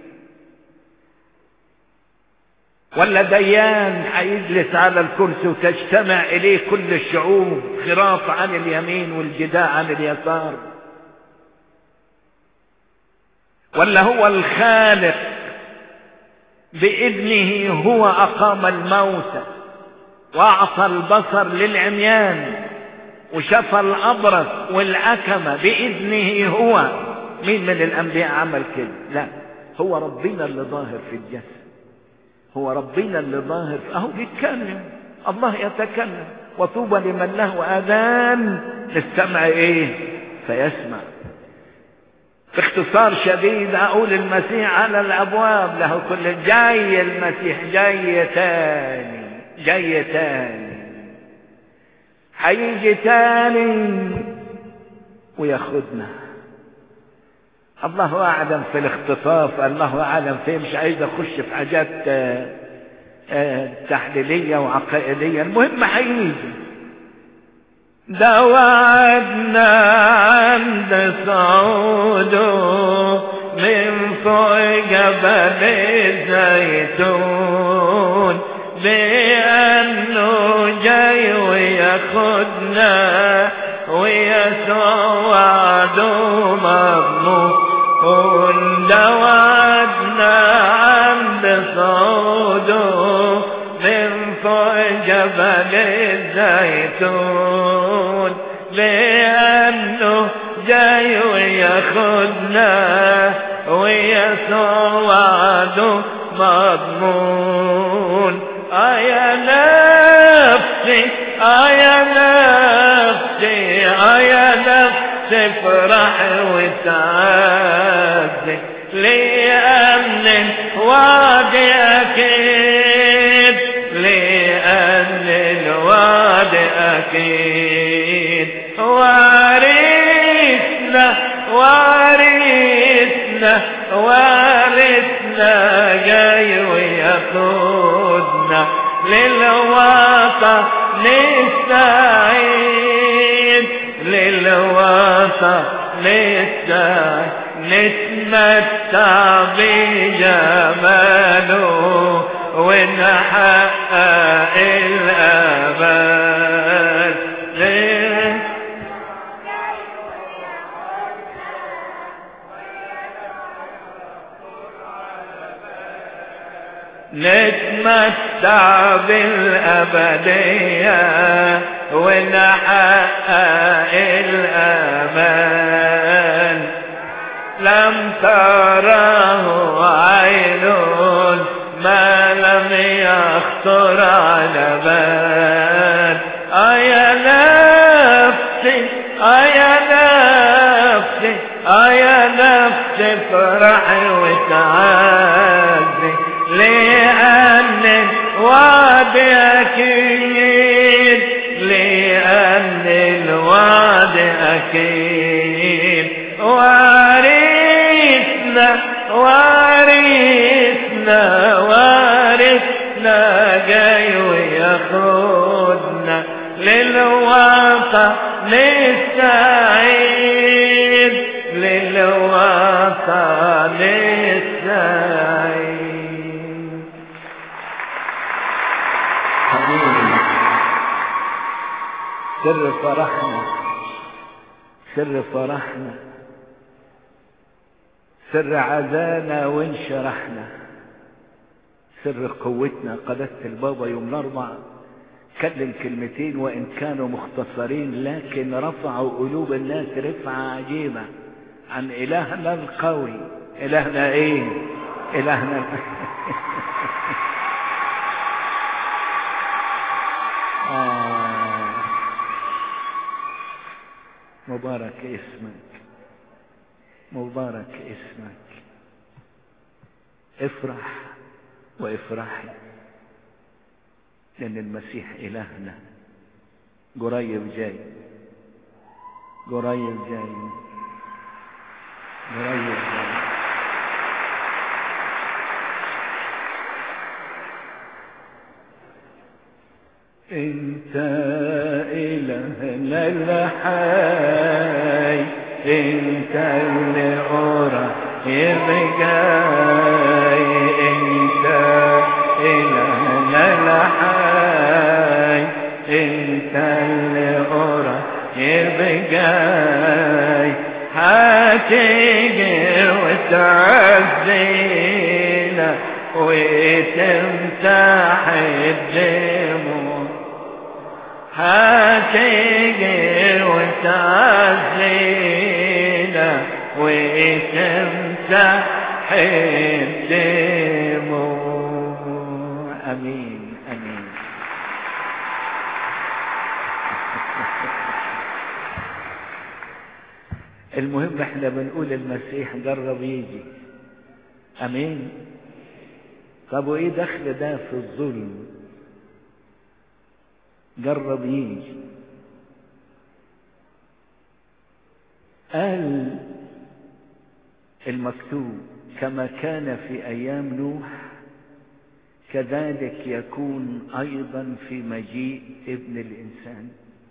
ولا ديان هيجلس على الكرسي وتجتمع اليه كل الشعوب خراف عن اليمين والجداء عن اليسار ولا هو الخالق باذنه هو اقام الموتى واعطى البصر للعميان وشفى الابرص والاكمه باذنه هو مين من الانبياء عمل كده لا هو ربنا اللي ظاهر في الجسد هو ربنا اللي ظاهر اهو بيتكلم الله يتكلم وطوبى لمن له اذان للسمع ايه فيسمع باختصار شديد اقول المسيح على الابواب له كل جاي المسيح جاي تاني جاي تاني هيجي تاني وياخدنا الله اعلم في الاختطاف الله اعلم في مش عايز اخش في حاجات تحليليه وعقائديه المهم هيجي ده وعدنا عند صعوده من فوق جبل الزيتون لأنه جاي وياخدنا ويسوع وعده مضمون ده وعدنا عند صعوده من فوق جبل الزيتون لأنه جاي وياخدنا ويسوع وعده مضمون آه يا نفسي آه يا نفسي آه يا نفسي افرح وتعزي لأن الوعد أكيد لأن الوعد أكيد وارثنا وارثنا وارثنا جاي وياخدنا للوطن نستعين للوطن نستعين نتمتع بجماله ونحقق الأمل نتمتع بالأبدية ونحقق الأمان لم تراه عين ما لم يخطر على بال أيا نفسي أيا نفسي أيا نفسي افرح وتعزي لأن الوعد أكيد لأن الوعد أكيد وارثنا وارثنا وارثنا جاي وياخدنا للوطن نستعيد للوطن نستعيد حبيبي سر فرحنا سر فرحنا سر عزانا وانشرحنا سر قوتنا قدست البابا يوم الاربع كلم كلمتين وان كانوا مختصرين لكن رفعوا قلوب الناس رفعة عجيبة عن الهنا القوي الهنا ايه الهنا آه. مبارك اسمك مبارك اسمك افرح وافرحي لان المسيح الهنا قريب جاي قريب جاي قريب جاي انت الهنا الحي انت اللي قريب جاي انت الهنا الحي انت اللي قريب جاي هتيجي وتعزينا وتمسح الدموع هتيجي وتعزينا وتمسح الدموع امين امين المهم احنا بنقول المسيح جرب يجي امين طب وايه دخل ده في الظلم جرب يجي قال المكتوب كما كان في ايام نوح كذلك يكون ايضا في مجيء ابن الانسان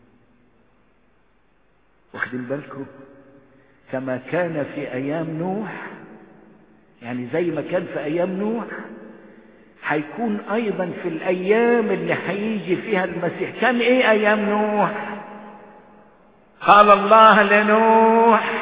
واخدين بالكم كما كان في ايام نوح يعني زي ما كان في ايام نوح هيكون ايضا في الايام اللي هيجي فيها المسيح كان ايه ايام نوح قال الله لنوح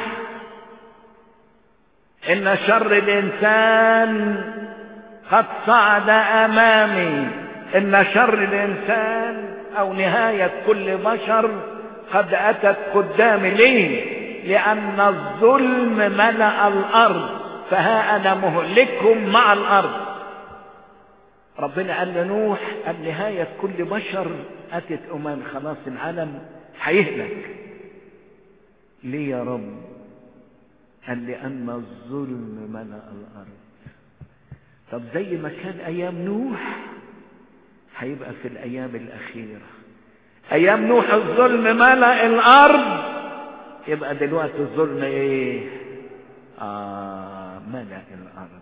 ان شر الانسان قد صعد امامي ان شر الانسان او نهايه كل بشر قد اتت قدامي ليه لان الظلم ملا الارض فها انا مهلكهم مع الارض ربنا قال لنوح قال نهايه كل بشر اتت امام خلاص العالم هيهلك ليه يا رب قال لأن الظلم ملأ الأرض طب زي ما كان أيام نوح هيبقى في الأيام الأخيرة أيام نوح الظلم ملأ الأرض يبقى دلوقتي الظلم إيه؟ آه ملأ الأرض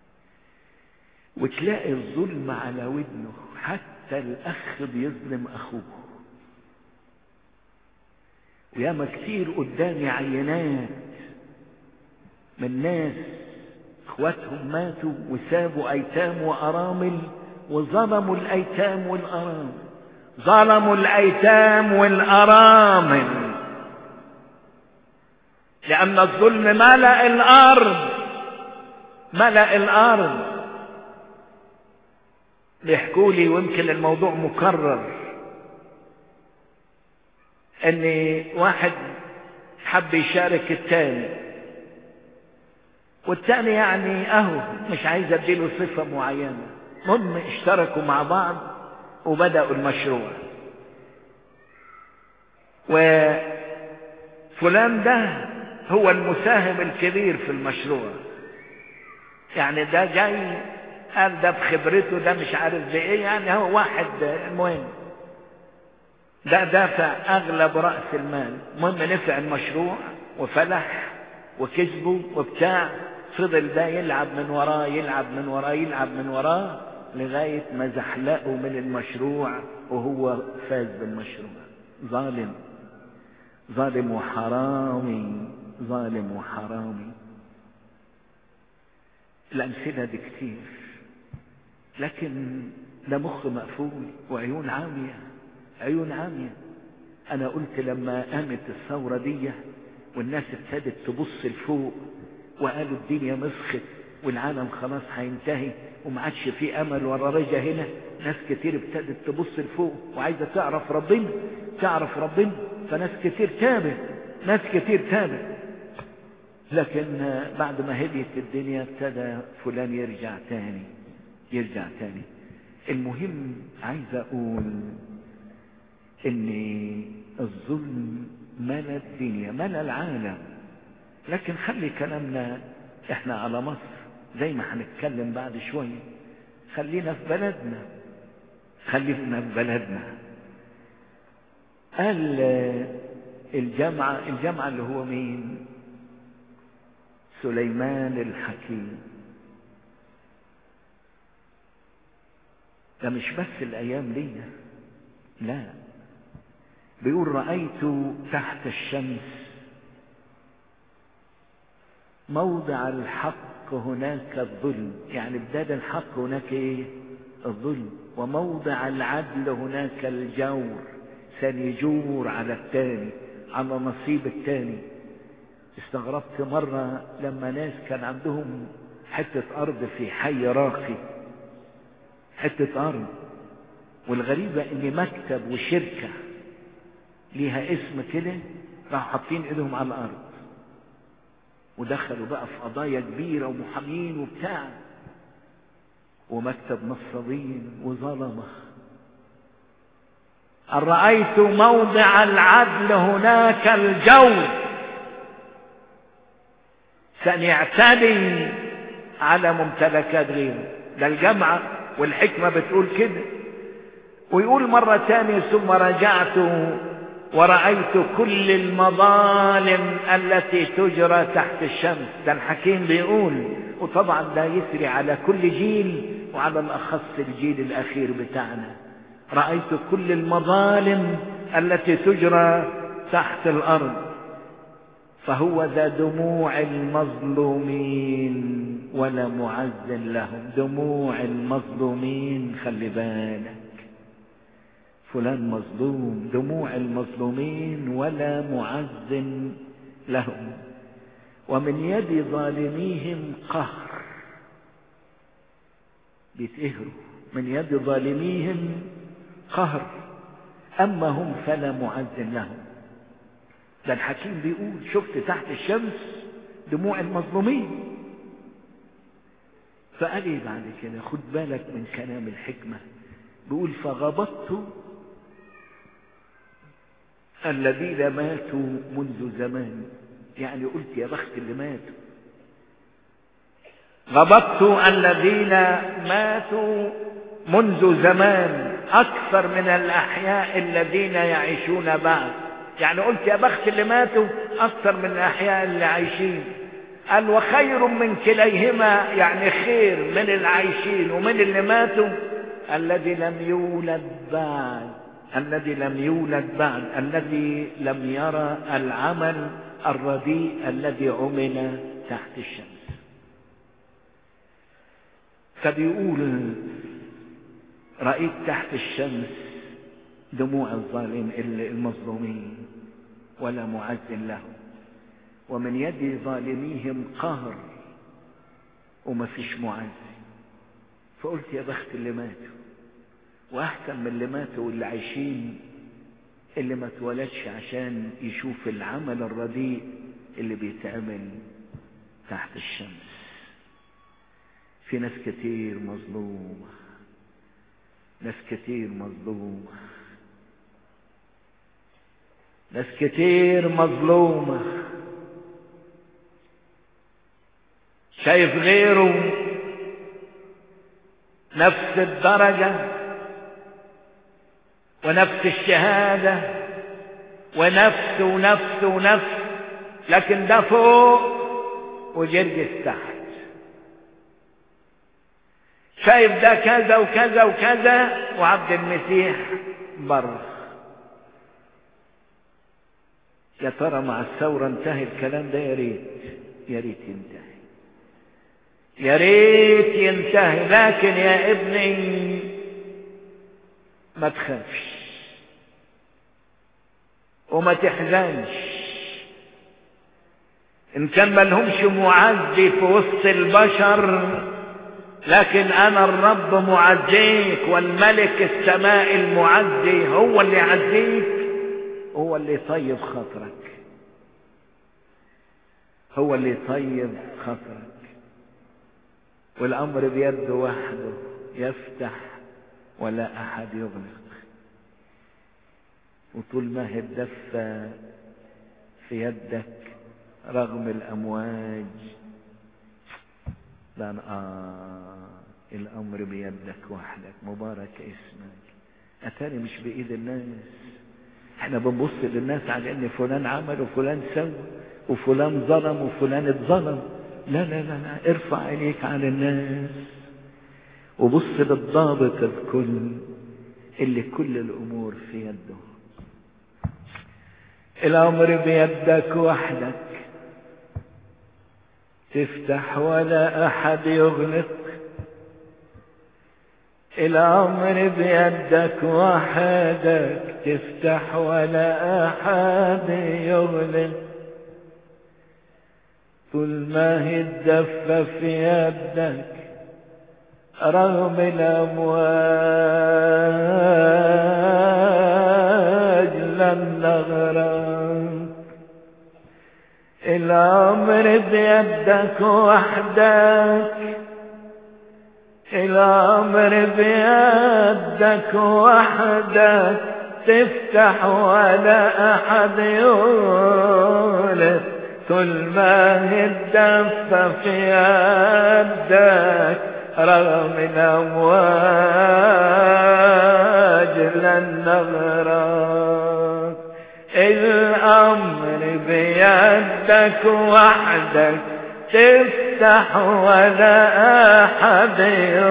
وتلاقي الظلم على ودنه حتى الأخ بيظلم أخوه وياما كتير قدامي عينات من ناس اخواتهم ماتوا وسابوا ايتام وارامل وظلموا الايتام والارامل ظلموا الايتام والارامل لان الظلم ملا الارض ملا الارض بيحكوا لي ويمكن الموضوع مكرر ان واحد حب يشارك التاني والتاني يعني اهو مش عايز اديله صفة معينة المهم اشتركوا مع بعض وبدأوا المشروع وفلان ده هو المساهم الكبير في المشروع يعني ده جاي قال ده بخبرته ده مش عارف بايه يعني هو واحد المهم ده دافع اغلب رأس المال المهم نفع المشروع وفلح وكسبه وبتاع فضل ده يلعب من وراه يلعب من وراه يلعب من وراه لغاية ما زحلقه من المشروع وهو فاز بالمشروع ظالم ظالم وحرامي ظالم وحرامي الأمثلة دي كتير لكن ده مخ مقفول وعيون عامية عيون عامية أنا قلت لما قامت الثورة دي والناس ابتدت تبص لفوق وقالوا الدنيا مسخت والعالم خلاص هينتهي وما عادش في امل ولا رجا هنا ناس كتير ابتدت تبص لفوق وعايزه تعرف ربنا تعرف ربنا فناس كتير تابت ناس كتير تابت لكن بعد ما هديت الدنيا ابتدى فلان يرجع تاني يرجع تاني المهم عايز اقول ان الظلم ملا الدنيا ملا العالم لكن خلي كلامنا احنا على مصر زي ما هنتكلم بعد شوية خلينا في بلدنا خلينا في بلدنا قال الجامعة الجامعة اللي هو مين سليمان الحكيم ده مش بس الأيام دي لا بيقول رأيت تحت الشمس موضع الحق هناك الظلم يعني بدال الحق هناك ايه الظلم وموضع العدل هناك الجور سنجور على التاني على نصيب التاني استغربت مرة لما ناس كان عندهم حتة أرض في حي راقي حتة أرض والغريبة إن مكتب وشركة ليها اسم كده راحوا حاطين ايدهم على الأرض ودخلوا بقى في قضايا كبيرة ومحامين وبتاع ومكتب نصابين وظلمة أن رأيت موضع العدل هناك الجو سنعتدي على ممتلكات غيره ده الجامعة والحكمة بتقول كده ويقول مرة تانية ثم رجعت ورأيت كل المظالم التي تجرى تحت الشمس ده الحكيم بيقول وطبعا ده يسري على كل جيل وعلى الأخص الجيل الأخير بتاعنا رأيت كل المظالم التي تجرى تحت الأرض فهو ذا دموع المظلومين ولا معز لهم دموع المظلومين خلي بالك فلان مظلوم دموع المظلومين ولا معز لهم ومن يد ظالميهم قهر بيتقهروا من يد ظالميهم قهر أما هم فلا معز لهم ده الحكيم بيقول شفت تحت الشمس دموع المظلومين فقال ايه بعد كده خد بالك من كلام الحكمة بيقول فغبطت الذين ماتوا منذ زمان يعني قلت يا بخت اللي ماتوا غبطت الذين ماتوا منذ زمان أكثر من الأحياء الذين يعيشون بعد يعني قلت يا بخت اللي ماتوا أكثر من الأحياء اللي عايشين قال وخير من كليهما يعني خير من العايشين ومن اللي ماتوا الذي لم يولد بعد الذي لم يولد بعد الذي لم يرى العمل الرديء الذي عمل تحت الشمس فبيقول رأيت تحت الشمس دموع الظالم المظلومين ولا معز لهم ومن يد ظالميهم قهر وما فيش معز فقلت يا بخت اللي ماتوا واحسن من اللي ماتوا واللي عايشين اللي ما اتولدش عشان يشوف العمل الرديء اللي بيتعمل تحت الشمس في ناس كتير مظلومة ناس كتير مظلومة ناس كتير مظلومة شايف غيره نفس الدرجة ونفس الشهادة ونفس ونفس ونفس لكن ده فوق وجرجس تحت شايف ده كذا وكذا وكذا وعبد المسيح بره يا ترى مع الثورة انتهى الكلام ده يا ريت يا ريت ينتهي يا ريت ينتهي لكن يا ابني ما تخافش وما تحزنش ان كان ملهمش معزي في وسط البشر لكن انا الرب معزيك والملك السماء المعزي هو اللي يعزيك هو اللي يطيب خاطرك هو اللي يطيب خاطرك والامر بيده وحده يفتح ولا احد يغلق وطول ما هي الدفة في يدك رغم الامواج لأن آه الأمر بيدك وحدك مبارك اسمك أتاني مش بإيد الناس احنا بنبص للناس على ان فلان عمل وفلان سوى وفلان ظلم وفلان اتظلم لا لا لا لا ارفع عينيك على الناس وبص للضابط الكل اللي كل الامور في يده الامر بيدك وحدك تفتح ولا احد يغلق الامر بيدك وحدك تفتح ولا احد يغلق طول ما هي الدفة في يدك رغم الامواج لن نغرق الامر بيدك وحدك الأمر بيدك وحدك تفتح ولا أحد يغلق كل ما هي الدفة في يدك رغم الأمواج لن نغرق الأمر بيدك وحدك تفتح ولا أحد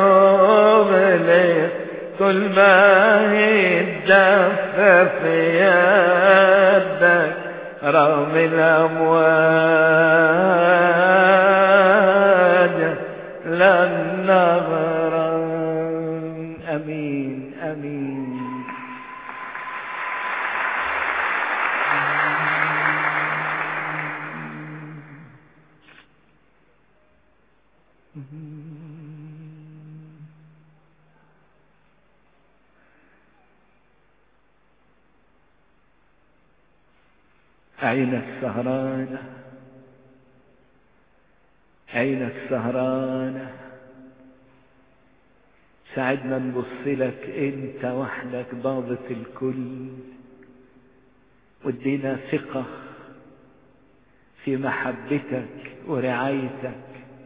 يغلق كل ما هي الدفة في يدك رغم الأمواج لن نغرق أمين أمين عينك سهرانة عينك سهرانة ساعدنا نبص لك انت وحدك ضابط الكل وادينا ثقة في محبتك ورعايتك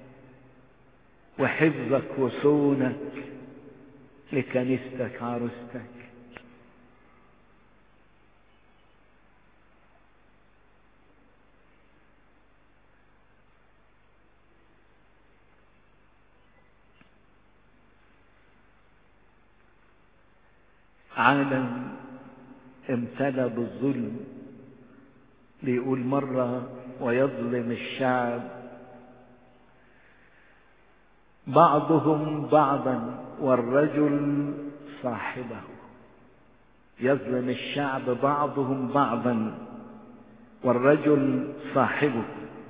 وحفظك وصونك لكنيستك عروستك عالم امتلى بالظلم بيقول مرة ويظلم الشعب بعضهم بعضا والرجل صاحبه يظلم الشعب بعضهم بعضا والرجل صاحبه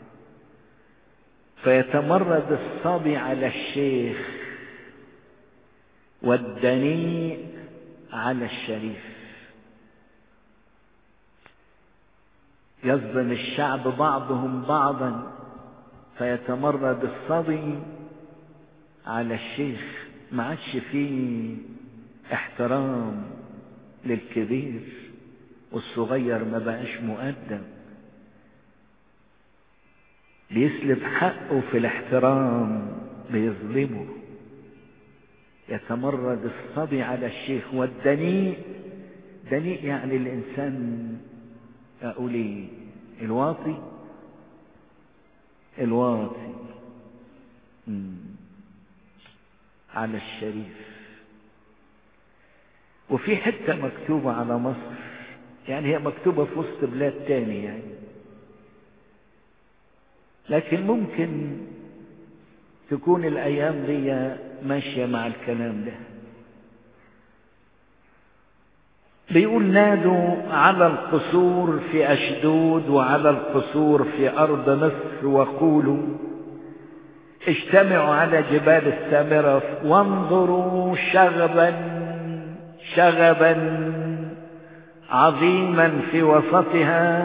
فيتمرد الصبي على الشيخ والدنيء على الشريف يظلم الشعب بعضهم بعضا فيتمرد الصبي على الشيخ ما عادش فيه احترام للكبير والصغير ما بقاش مؤدب بيسلب حقه في الاحترام بيظلمه يتمرد الصبي على الشيخ والدنيء دنيء يعني الإنسان أقول إيه الواطي الواطي مم. على الشريف وفي حتة مكتوبة على مصر يعني هي مكتوبة في وسط بلاد تاني يعني لكن ممكن تكون الأيام دي ماشية مع الكلام ده بيقول نادوا على القصور في أشدود وعلى القصور في أرض مصر وقولوا اجتمعوا على جبال السامرة وانظروا شغبا شغبا عظيما في وسطها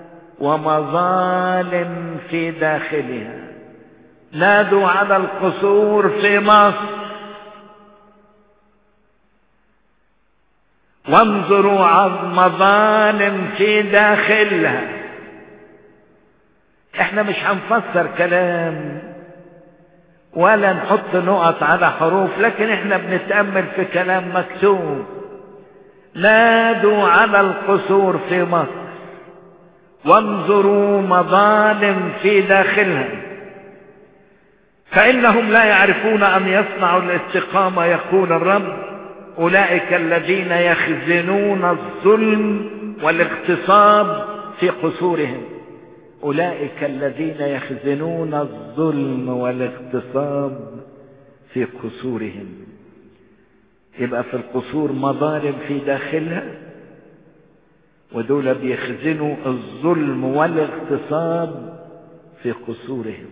ومظالم في داخلها نادوا على القصور في مصر وانظروا على مظالم في داخلها احنا مش هنفسر كلام ولا نحط نقط على حروف لكن احنا بنتأمل في كلام مكتوب نادوا على القصور في مصر وانظروا مظالم في داخلها فإنهم لا يعرفون أن يصنعوا الاستقامة يقول الرب أولئك الذين يخزنون الظلم والاغتصاب في قصورهم أولئك الذين يخزنون الظلم والاغتصاب في قصورهم يبقى في القصور مظالم في داخلها ودول بيخزنوا الظلم والاغتصاب في قصورهم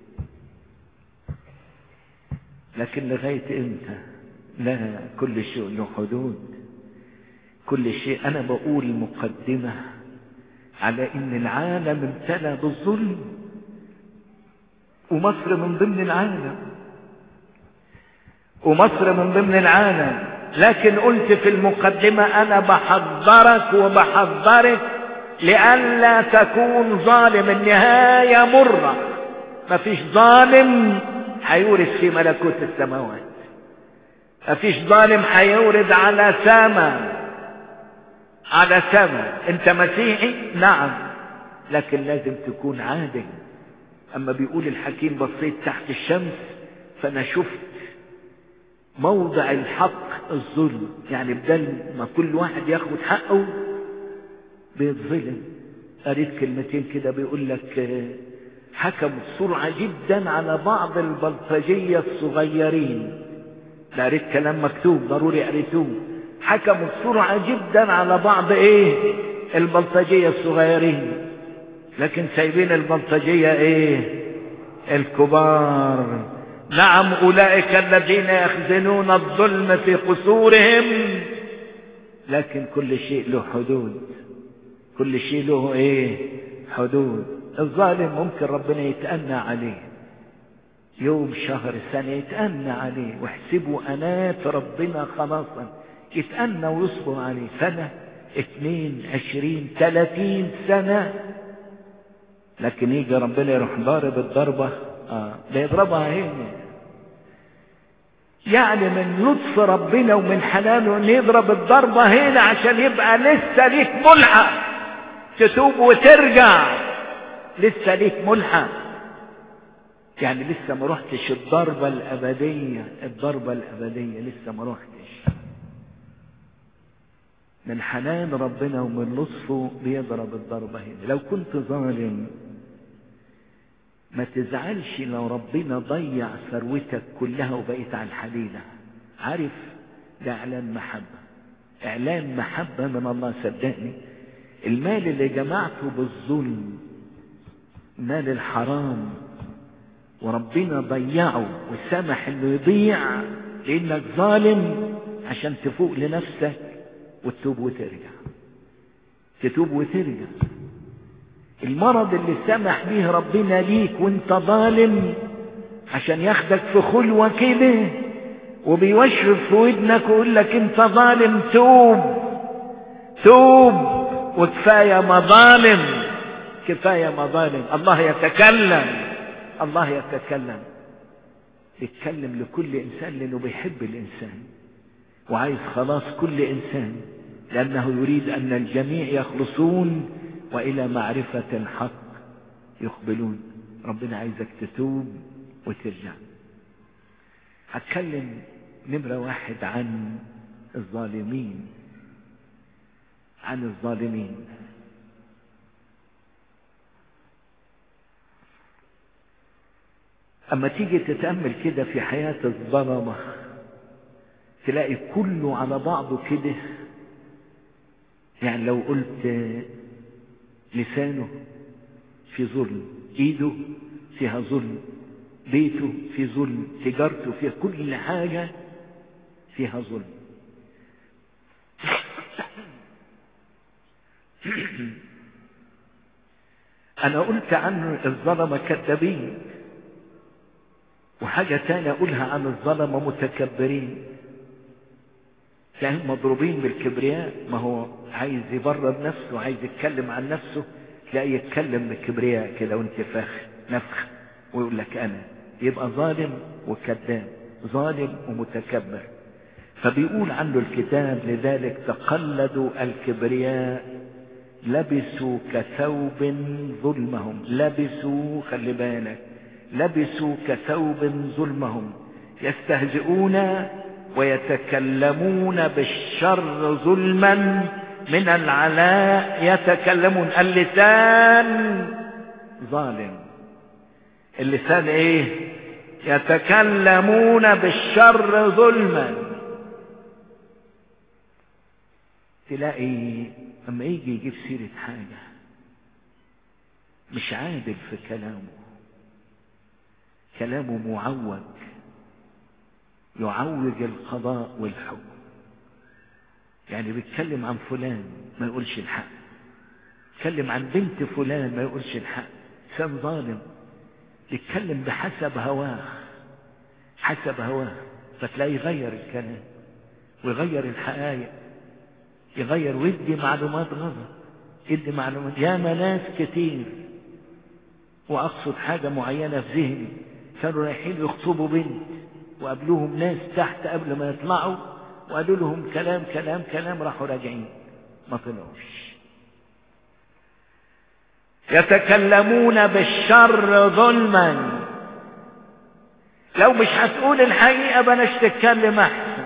لكن لغاية امتى لا كل شيء له حدود كل شيء انا بقول مقدمة على ان العالم امتلى بالظلم ومصر من ضمن العالم ومصر من ضمن العالم لكن قلت في المقدمة أنا بحذرك وبحذرك لئلا تكون ظالم النهاية مرة مفيش ظالم هيورث في ملكوت السماوات مفيش ظالم هيورد على سما على سما انت مسيحي نعم لكن لازم تكون عادل اما بيقول الحكيم بصيت تحت الشمس فانا شفت موضع الحق الظلم يعني بدل ما كل واحد ياخد حقه بيتظلم قريت كلمتين كده بيقول لك حكموا بسرعة جدا على بعض البلطجية الصغيرين ده قريت كلام مكتوب ضروري قريتوه حكموا بسرعة جدا على بعض ايه البلطجية الصغيرين لكن سايبين البلطجية ايه الكبار نعم اولئك الذين يخزنون الظلم في قصورهم لكن كل شيء له حدود كل شيء له ايه حدود الظالم ممكن ربنا يتأنى عليه يوم شهر سنة يتأنى عليه واحسبوا أنات ربنا خلاصا يتأنى ويصبر عليه سنة اثنين عشرين ثلاثين سنة لكن يجي ربنا يروح ضارب الضربة اه ده يضربها هنا يعني من لطف ربنا ومن حنانه ان يضرب الضربة هنا عشان يبقى لسه ليك ملحق تتوب وترجع لسه ليك ملحق يعني لسه ما رحتش الضربة الأبدية الضربة الأبدية لسه ما رحتش من حنان ربنا ومن لطفه بيضرب الضربة هنا لو كنت ظالم ما تزعلش لو ربنا ضيع ثروتك كلها وبقيت على الحليلة عارف ده اعلان محبة اعلان محبة من الله صدقني المال اللي جمعته بالظلم مال الحرام وربنا ضيعه وسمح انه يضيع لانك ظالم عشان تفوق لنفسك وتتوب وترجع تتوب وترجع المرض اللي سمح به ربنا ليك وانت ظالم عشان ياخدك في خلوة كده وبيوشرب في ودنك ويقول لك انت ظالم توب توب وكفاية مظالم كفاية مظالم الله يتكلم الله يتكلم يتكلم لكل انسان لانه بيحب الانسان وعايز خلاص كل انسان لانه يريد ان الجميع يخلصون والى معرفة الحق يقبلون ربنا عايزك تتوب وترجع هتكلم نمرة واحد عن الظالمين عن الظالمين اما تيجي تتأمل كده في حياة الظلمة تلاقي كله على بعضه كده يعني لو قلت لسانه في ظلم ايده فيها ظلم بيته في ظلم تجارته فيها كل حاجة فيها ظلم انا قلت عن الظلمة كذابين وحاجة تانية اقولها عن الظلمة متكبرين كانوا مضروبين بالكبرياء ما هو عايز يبرر نفسه عايز يتكلم عن نفسه تلاقيه يتكلم بالكبرياء كده وانت فخ نفخ ويقول لك انا يبقى ظالم وكذاب ظالم ومتكبر فبيقول عنه الكتاب لذلك تقلدوا الكبرياء لبسوا كثوب ظلمهم لبسوا خلي بالك لبسوا كثوب ظلمهم يستهزئون ويتكلمون بالشر ظلما من العلاء يتكلمون اللسان ظالم اللسان ايه يتكلمون بالشر ظلما تلاقي اما يجي يجيب سيرة حاجة مش عادل في كلامه كلامه معوج يعوج القضاء والحكم يعني بيتكلم عن فلان ما يقولش الحق يتكلم عن بنت فلان ما يقولش الحق انسان ظالم يتكلم بحسب هواه حسب هواه فتلاقيه يغير الكلام ويغير الحقائق يغير ويدي معلومات غلط يدي معلومات يا ناس كتير واقصد حاجه معينه في ذهني كانوا رايحين يخطبوا بنت وقابلوهم ناس تحت قبل ما يطلعوا وقالوا لهم كلام كلام كلام راحوا راجعين ما طلعوش يتكلمون بالشر ظلما لو مش هتقول الحقيقة بلاش تتكلم أحسن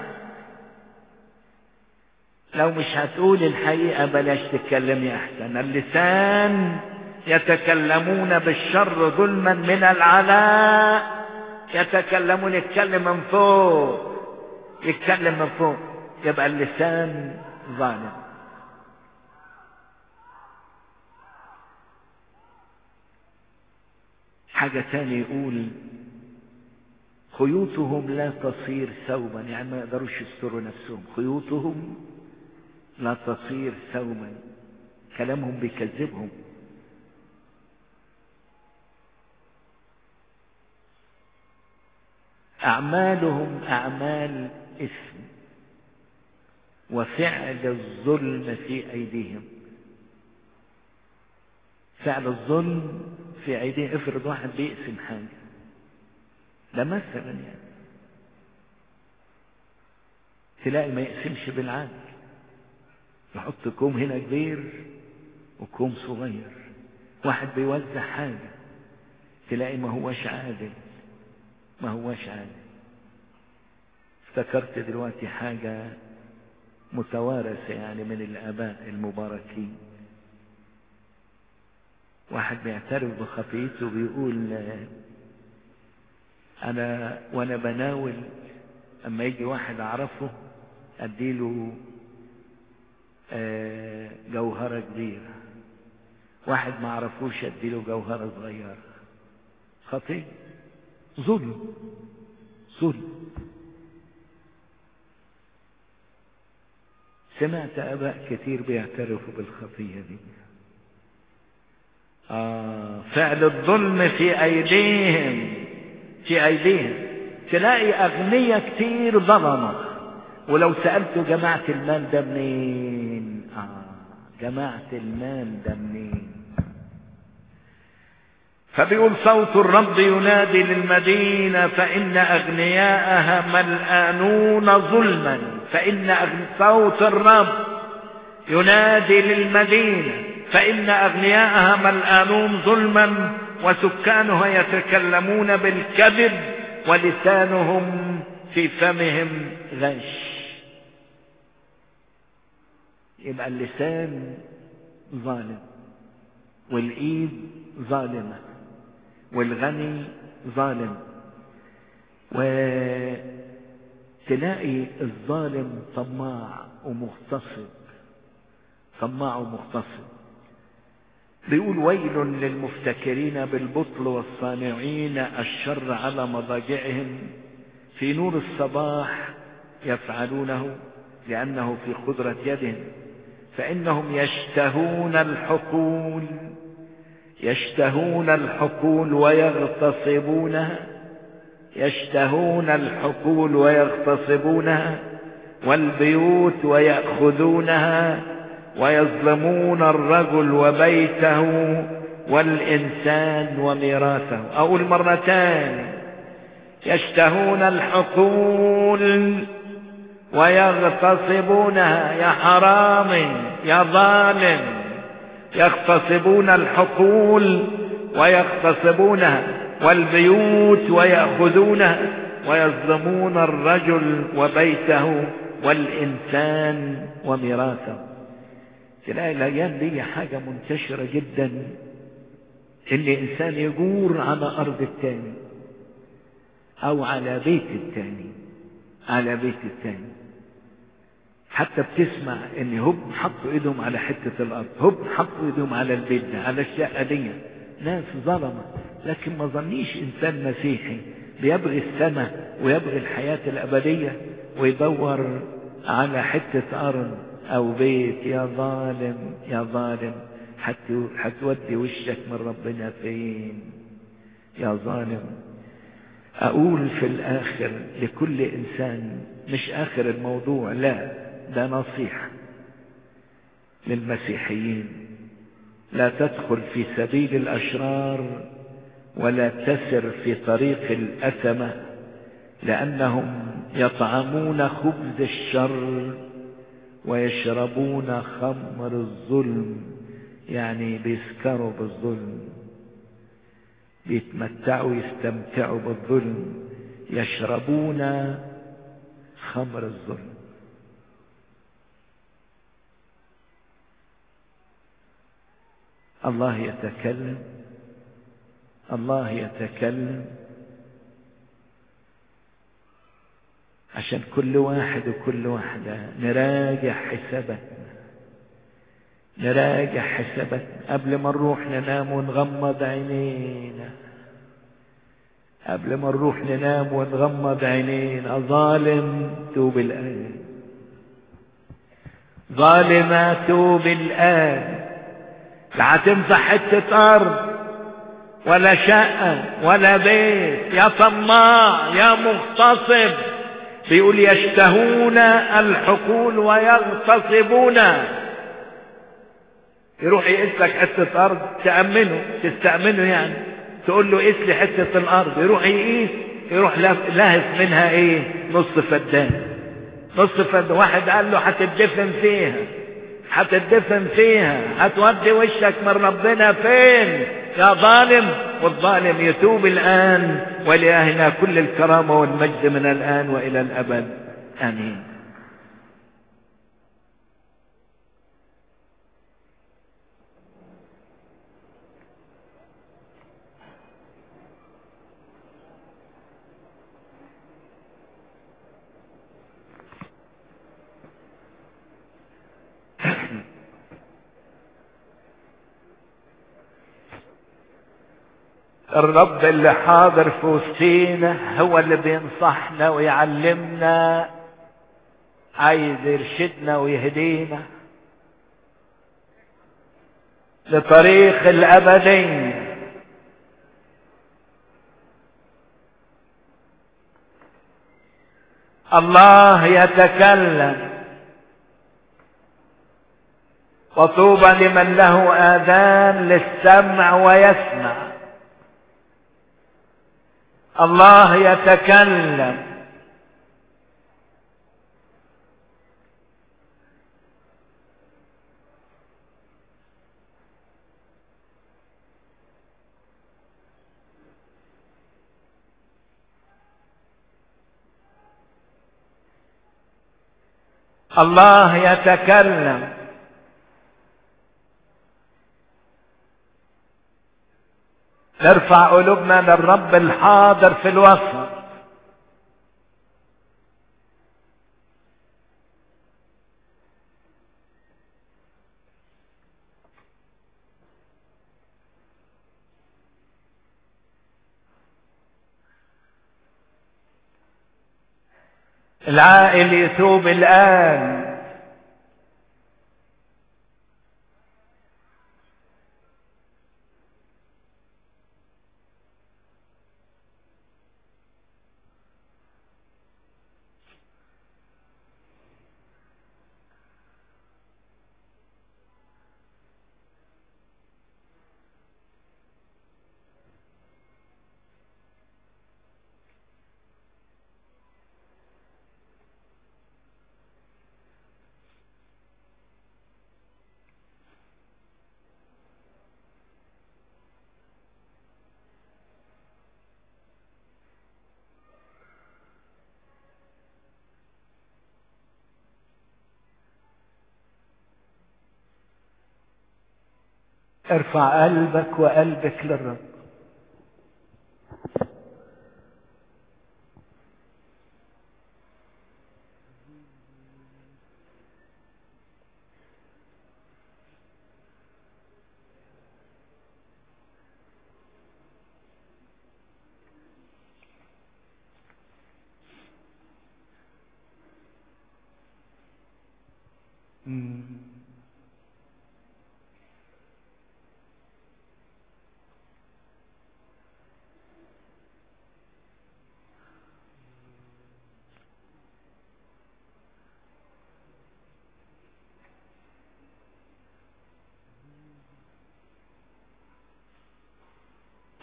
لو مش هتقول الحقيقة بلاش تتكلمي أحسن اللسان يتكلمون بالشر ظلما من العلاء يتكلمون يتكلم من فوق يتكلم من فوق يبقى اللسان ظالم حاجة تاني يقول خيوطهم لا تصير ثوبا يعني ما يقدروش يستروا نفسهم خيوطهم لا تصير ثوبا كلامهم بيكذبهم أعمالهم أعمال إثم وفعل الظلم في أيديهم فعل الظلم في أيديهم افرض واحد بيقسم حاجة ده مثلا يعني تلاقي ما يقسمش بالعدل يحط كوم هنا كبير وكوم صغير واحد بيوزع حاجة تلاقي ما هوش عادل ما هوش عادل افتكرت دلوقتي حاجة متوارثة يعني من الآباء المباركين واحد بيعترف بخطيئته بيقول أنا وأنا بناول أما يجي واحد أعرفه أديله جوهرة كبيرة واحد ما أعرفوش أديله جوهرة صغيرة خطيئة ظلم ظلم سمعت اباء كتير بيعترفوا بالخطيه دي آه فعل الظلم في ايديهم في ايديهم تلاقي اغنياء كتير ظلمه ولو سالته جماعه المال ده منين اه جماعه المال ده منين فبيقول صوت الرب ينادي للمدينة فإن أغنياءها ملآنون ظلما فإن أغن... صوت الرب ينادي للمدينة فإن أغنياءها ملآنون ظلما وسكانها يتكلمون بالكذب ولسانهم في فمهم غش يبقى اللسان ظالم والإيد ظالمة والغني ظالم وتلاقي الظالم طماع ومغتصب طماع ومغتصب بيقول ويل للمفتكرين بالبطل والصانعين الشر على مضاجعهم في نور الصباح يفعلونه لأنه في قدرة يدهم فإنهم يشتهون الحقول يشتهون الحقول ويغتصبونها يشتهون الحقول ويغتصبونها والبيوت ويأخذونها ويظلمون الرجل وبيته والإنسان وميراثه أقول مرتان يشتهون الحقول ويغتصبونها يا حرام يا ظالم يغتصبون الحقول ويغتصبونها والبيوت ويأخذونها ويظلمون الرجل وبيته والإنسان وميراثه تلاقي الأيام دي حاجة منتشرة جدا إن إنسان يجور على أرض التاني أو على بيت التاني على بيت التاني حتى بتسمع ان هب حطوا ايدهم على حتة الارض هب حطوا ايدهم على البيت ده على الشقة دي ناس ظلمة لكن ما ظنيش انسان مسيحي بيبغي السماء ويبغي الحياة الابدية ويدور على حتة ارض او بيت يا ظالم يا ظالم هتودي وشك من ربنا فين يا ظالم اقول في الاخر لكل انسان مش اخر الموضوع لا ده نصيحة للمسيحيين لا تدخل في سبيل الاشرار ولا تسر في طريق الاثمة لانهم يطعمون خبز الشر ويشربون خمر الظلم يعني بيسكروا بالظلم بيتمتعوا يستمتعوا بالظلم يشربون خمر الظلم الله يتكلم الله يتكلم عشان كل واحد وكل واحدة نراجع حساباتنا نراجع حساباتنا قبل ما نروح ننام ونغمض عينينا قبل ما نروح ننام ونغمض عينينا ظالم توب الآن ظالمة توب الآن لا هتمسح حتة أرض ولا شقة ولا بيت يا طماع يا مغتصب بيقول يشتهون الحقول ويغتصبون يروح يقيس لك حتة أرض تأمنه تستأمنه يعني تقول له قيس لي حتة الأرض يروح يقيس يروح لهف منها إيه نص فدان نص فدان واحد قال له هتدفن فيها هتدفن فيها هتودي وشك من ربنا فين يا ظالم والظالم يتوب الآن ولأهنا كل الكرامة والمجد من الآن وإلى الأبد آمين الرب اللي حاضر في وسطينا هو اللي بينصحنا ويعلمنا عايز يرشدنا ويهدينا لطريق الأبدية الله يتكلم وطوبى لمن له آذان للسمع ويسمع الله يتكلم الله يتكلم نرفع قلوبنا للرب الحاضر في الوسط العائل يتوب الآن ارفع قلبك وقلبك للرب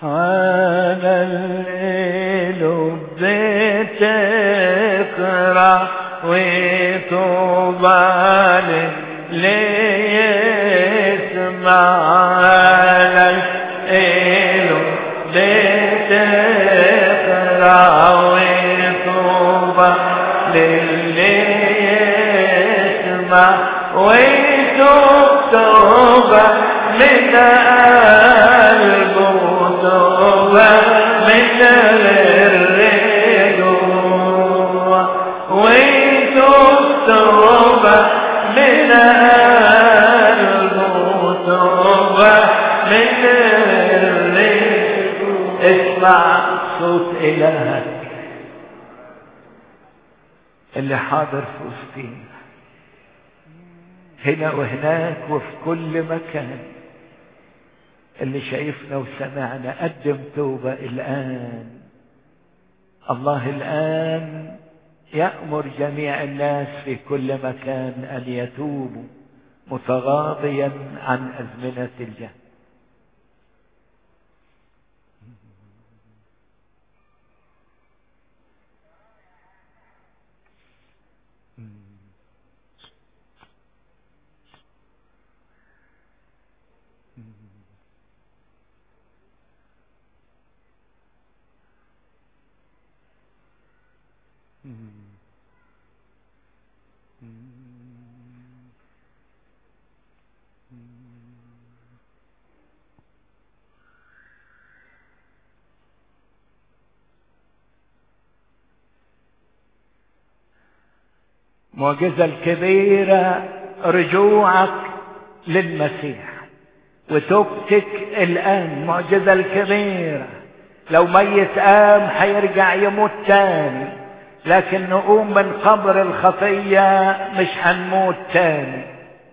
على الليل بتقرا وطوبى اللي يسمع على الليل بتقرا وطوبى للي يسمع ويتوب توبة من قلبه توبة من الرجوع ويتوب توبة من قلبه توبة من الرجوع اسمع صوت إلهك اللي حاضر في وسطينا هنا وهناك وفي كل مكان اللي شايفنا وسمعنا قدم توبة الآن الله الآن يأمر جميع الناس في كل مكان أن يتوبوا متغاضيا عن أزمنة الجهل المعجزة الكبيرة رجوعك للمسيح وتوبتك الآن المعجزة الكبيرة لو ميت قام هيرجع يموت تاني لكن نقوم من قبر الخطية مش هنموت تاني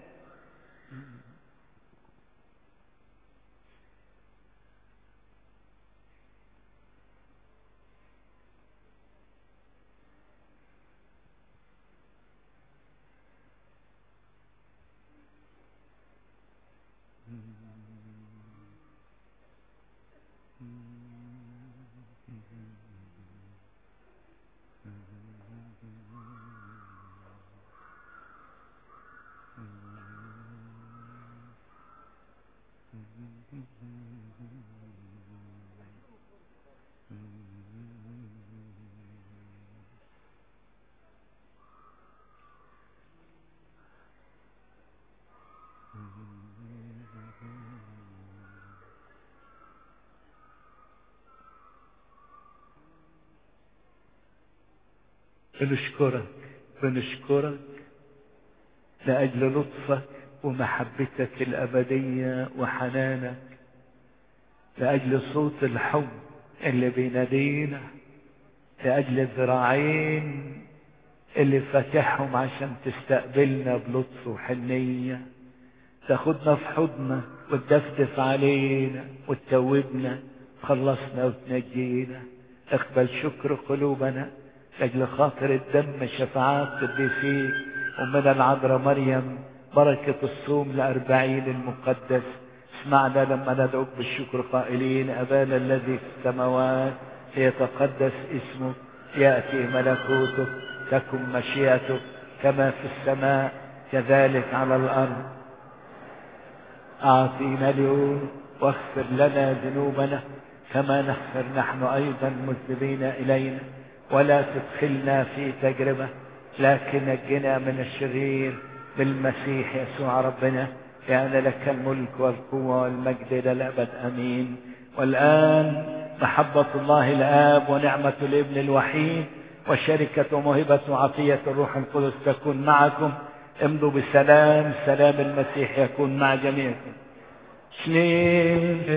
بنشكرك بنشكرك لأجل لطفك ومحبتك الأبدية وحنانك لأجل صوت الحب اللي بينادينا لأجل الذراعين اللي فاتحهم عشان تستقبلنا بلطف وحنية تاخدنا في حضنك وتدفدف علينا وتتوبنا تخلصنا وتنجينا اقبل شكر قلوبنا لاجل خاطر الدم شفاعات قديسيك ومن العذراء مريم بركة الصوم لأربعين المقدس اسمعنا لما ندعوك بالشكر قائلين أبانا الذي في السماوات ليتقدس اسمك يأتي ملكوتك تكن مشيئتك كما في السماء كذلك على الأرض أعطينا اليوم واغفر لنا ذنوبنا كما نغفر نحن أيضا مذنبين إلينا ولا تدخلنا في تجربة لكن نجنا من الشرير بالمسيح يسوع ربنا لأن لك الملك والقوة والمجد إلى الأبد أمين والآن محبة الله الآب ونعمة الابن الوحيد وشركة وموهبة وعطية الروح القدس تكون معكم امضوا بسلام سلام المسيح يكون مع جميعكم شنين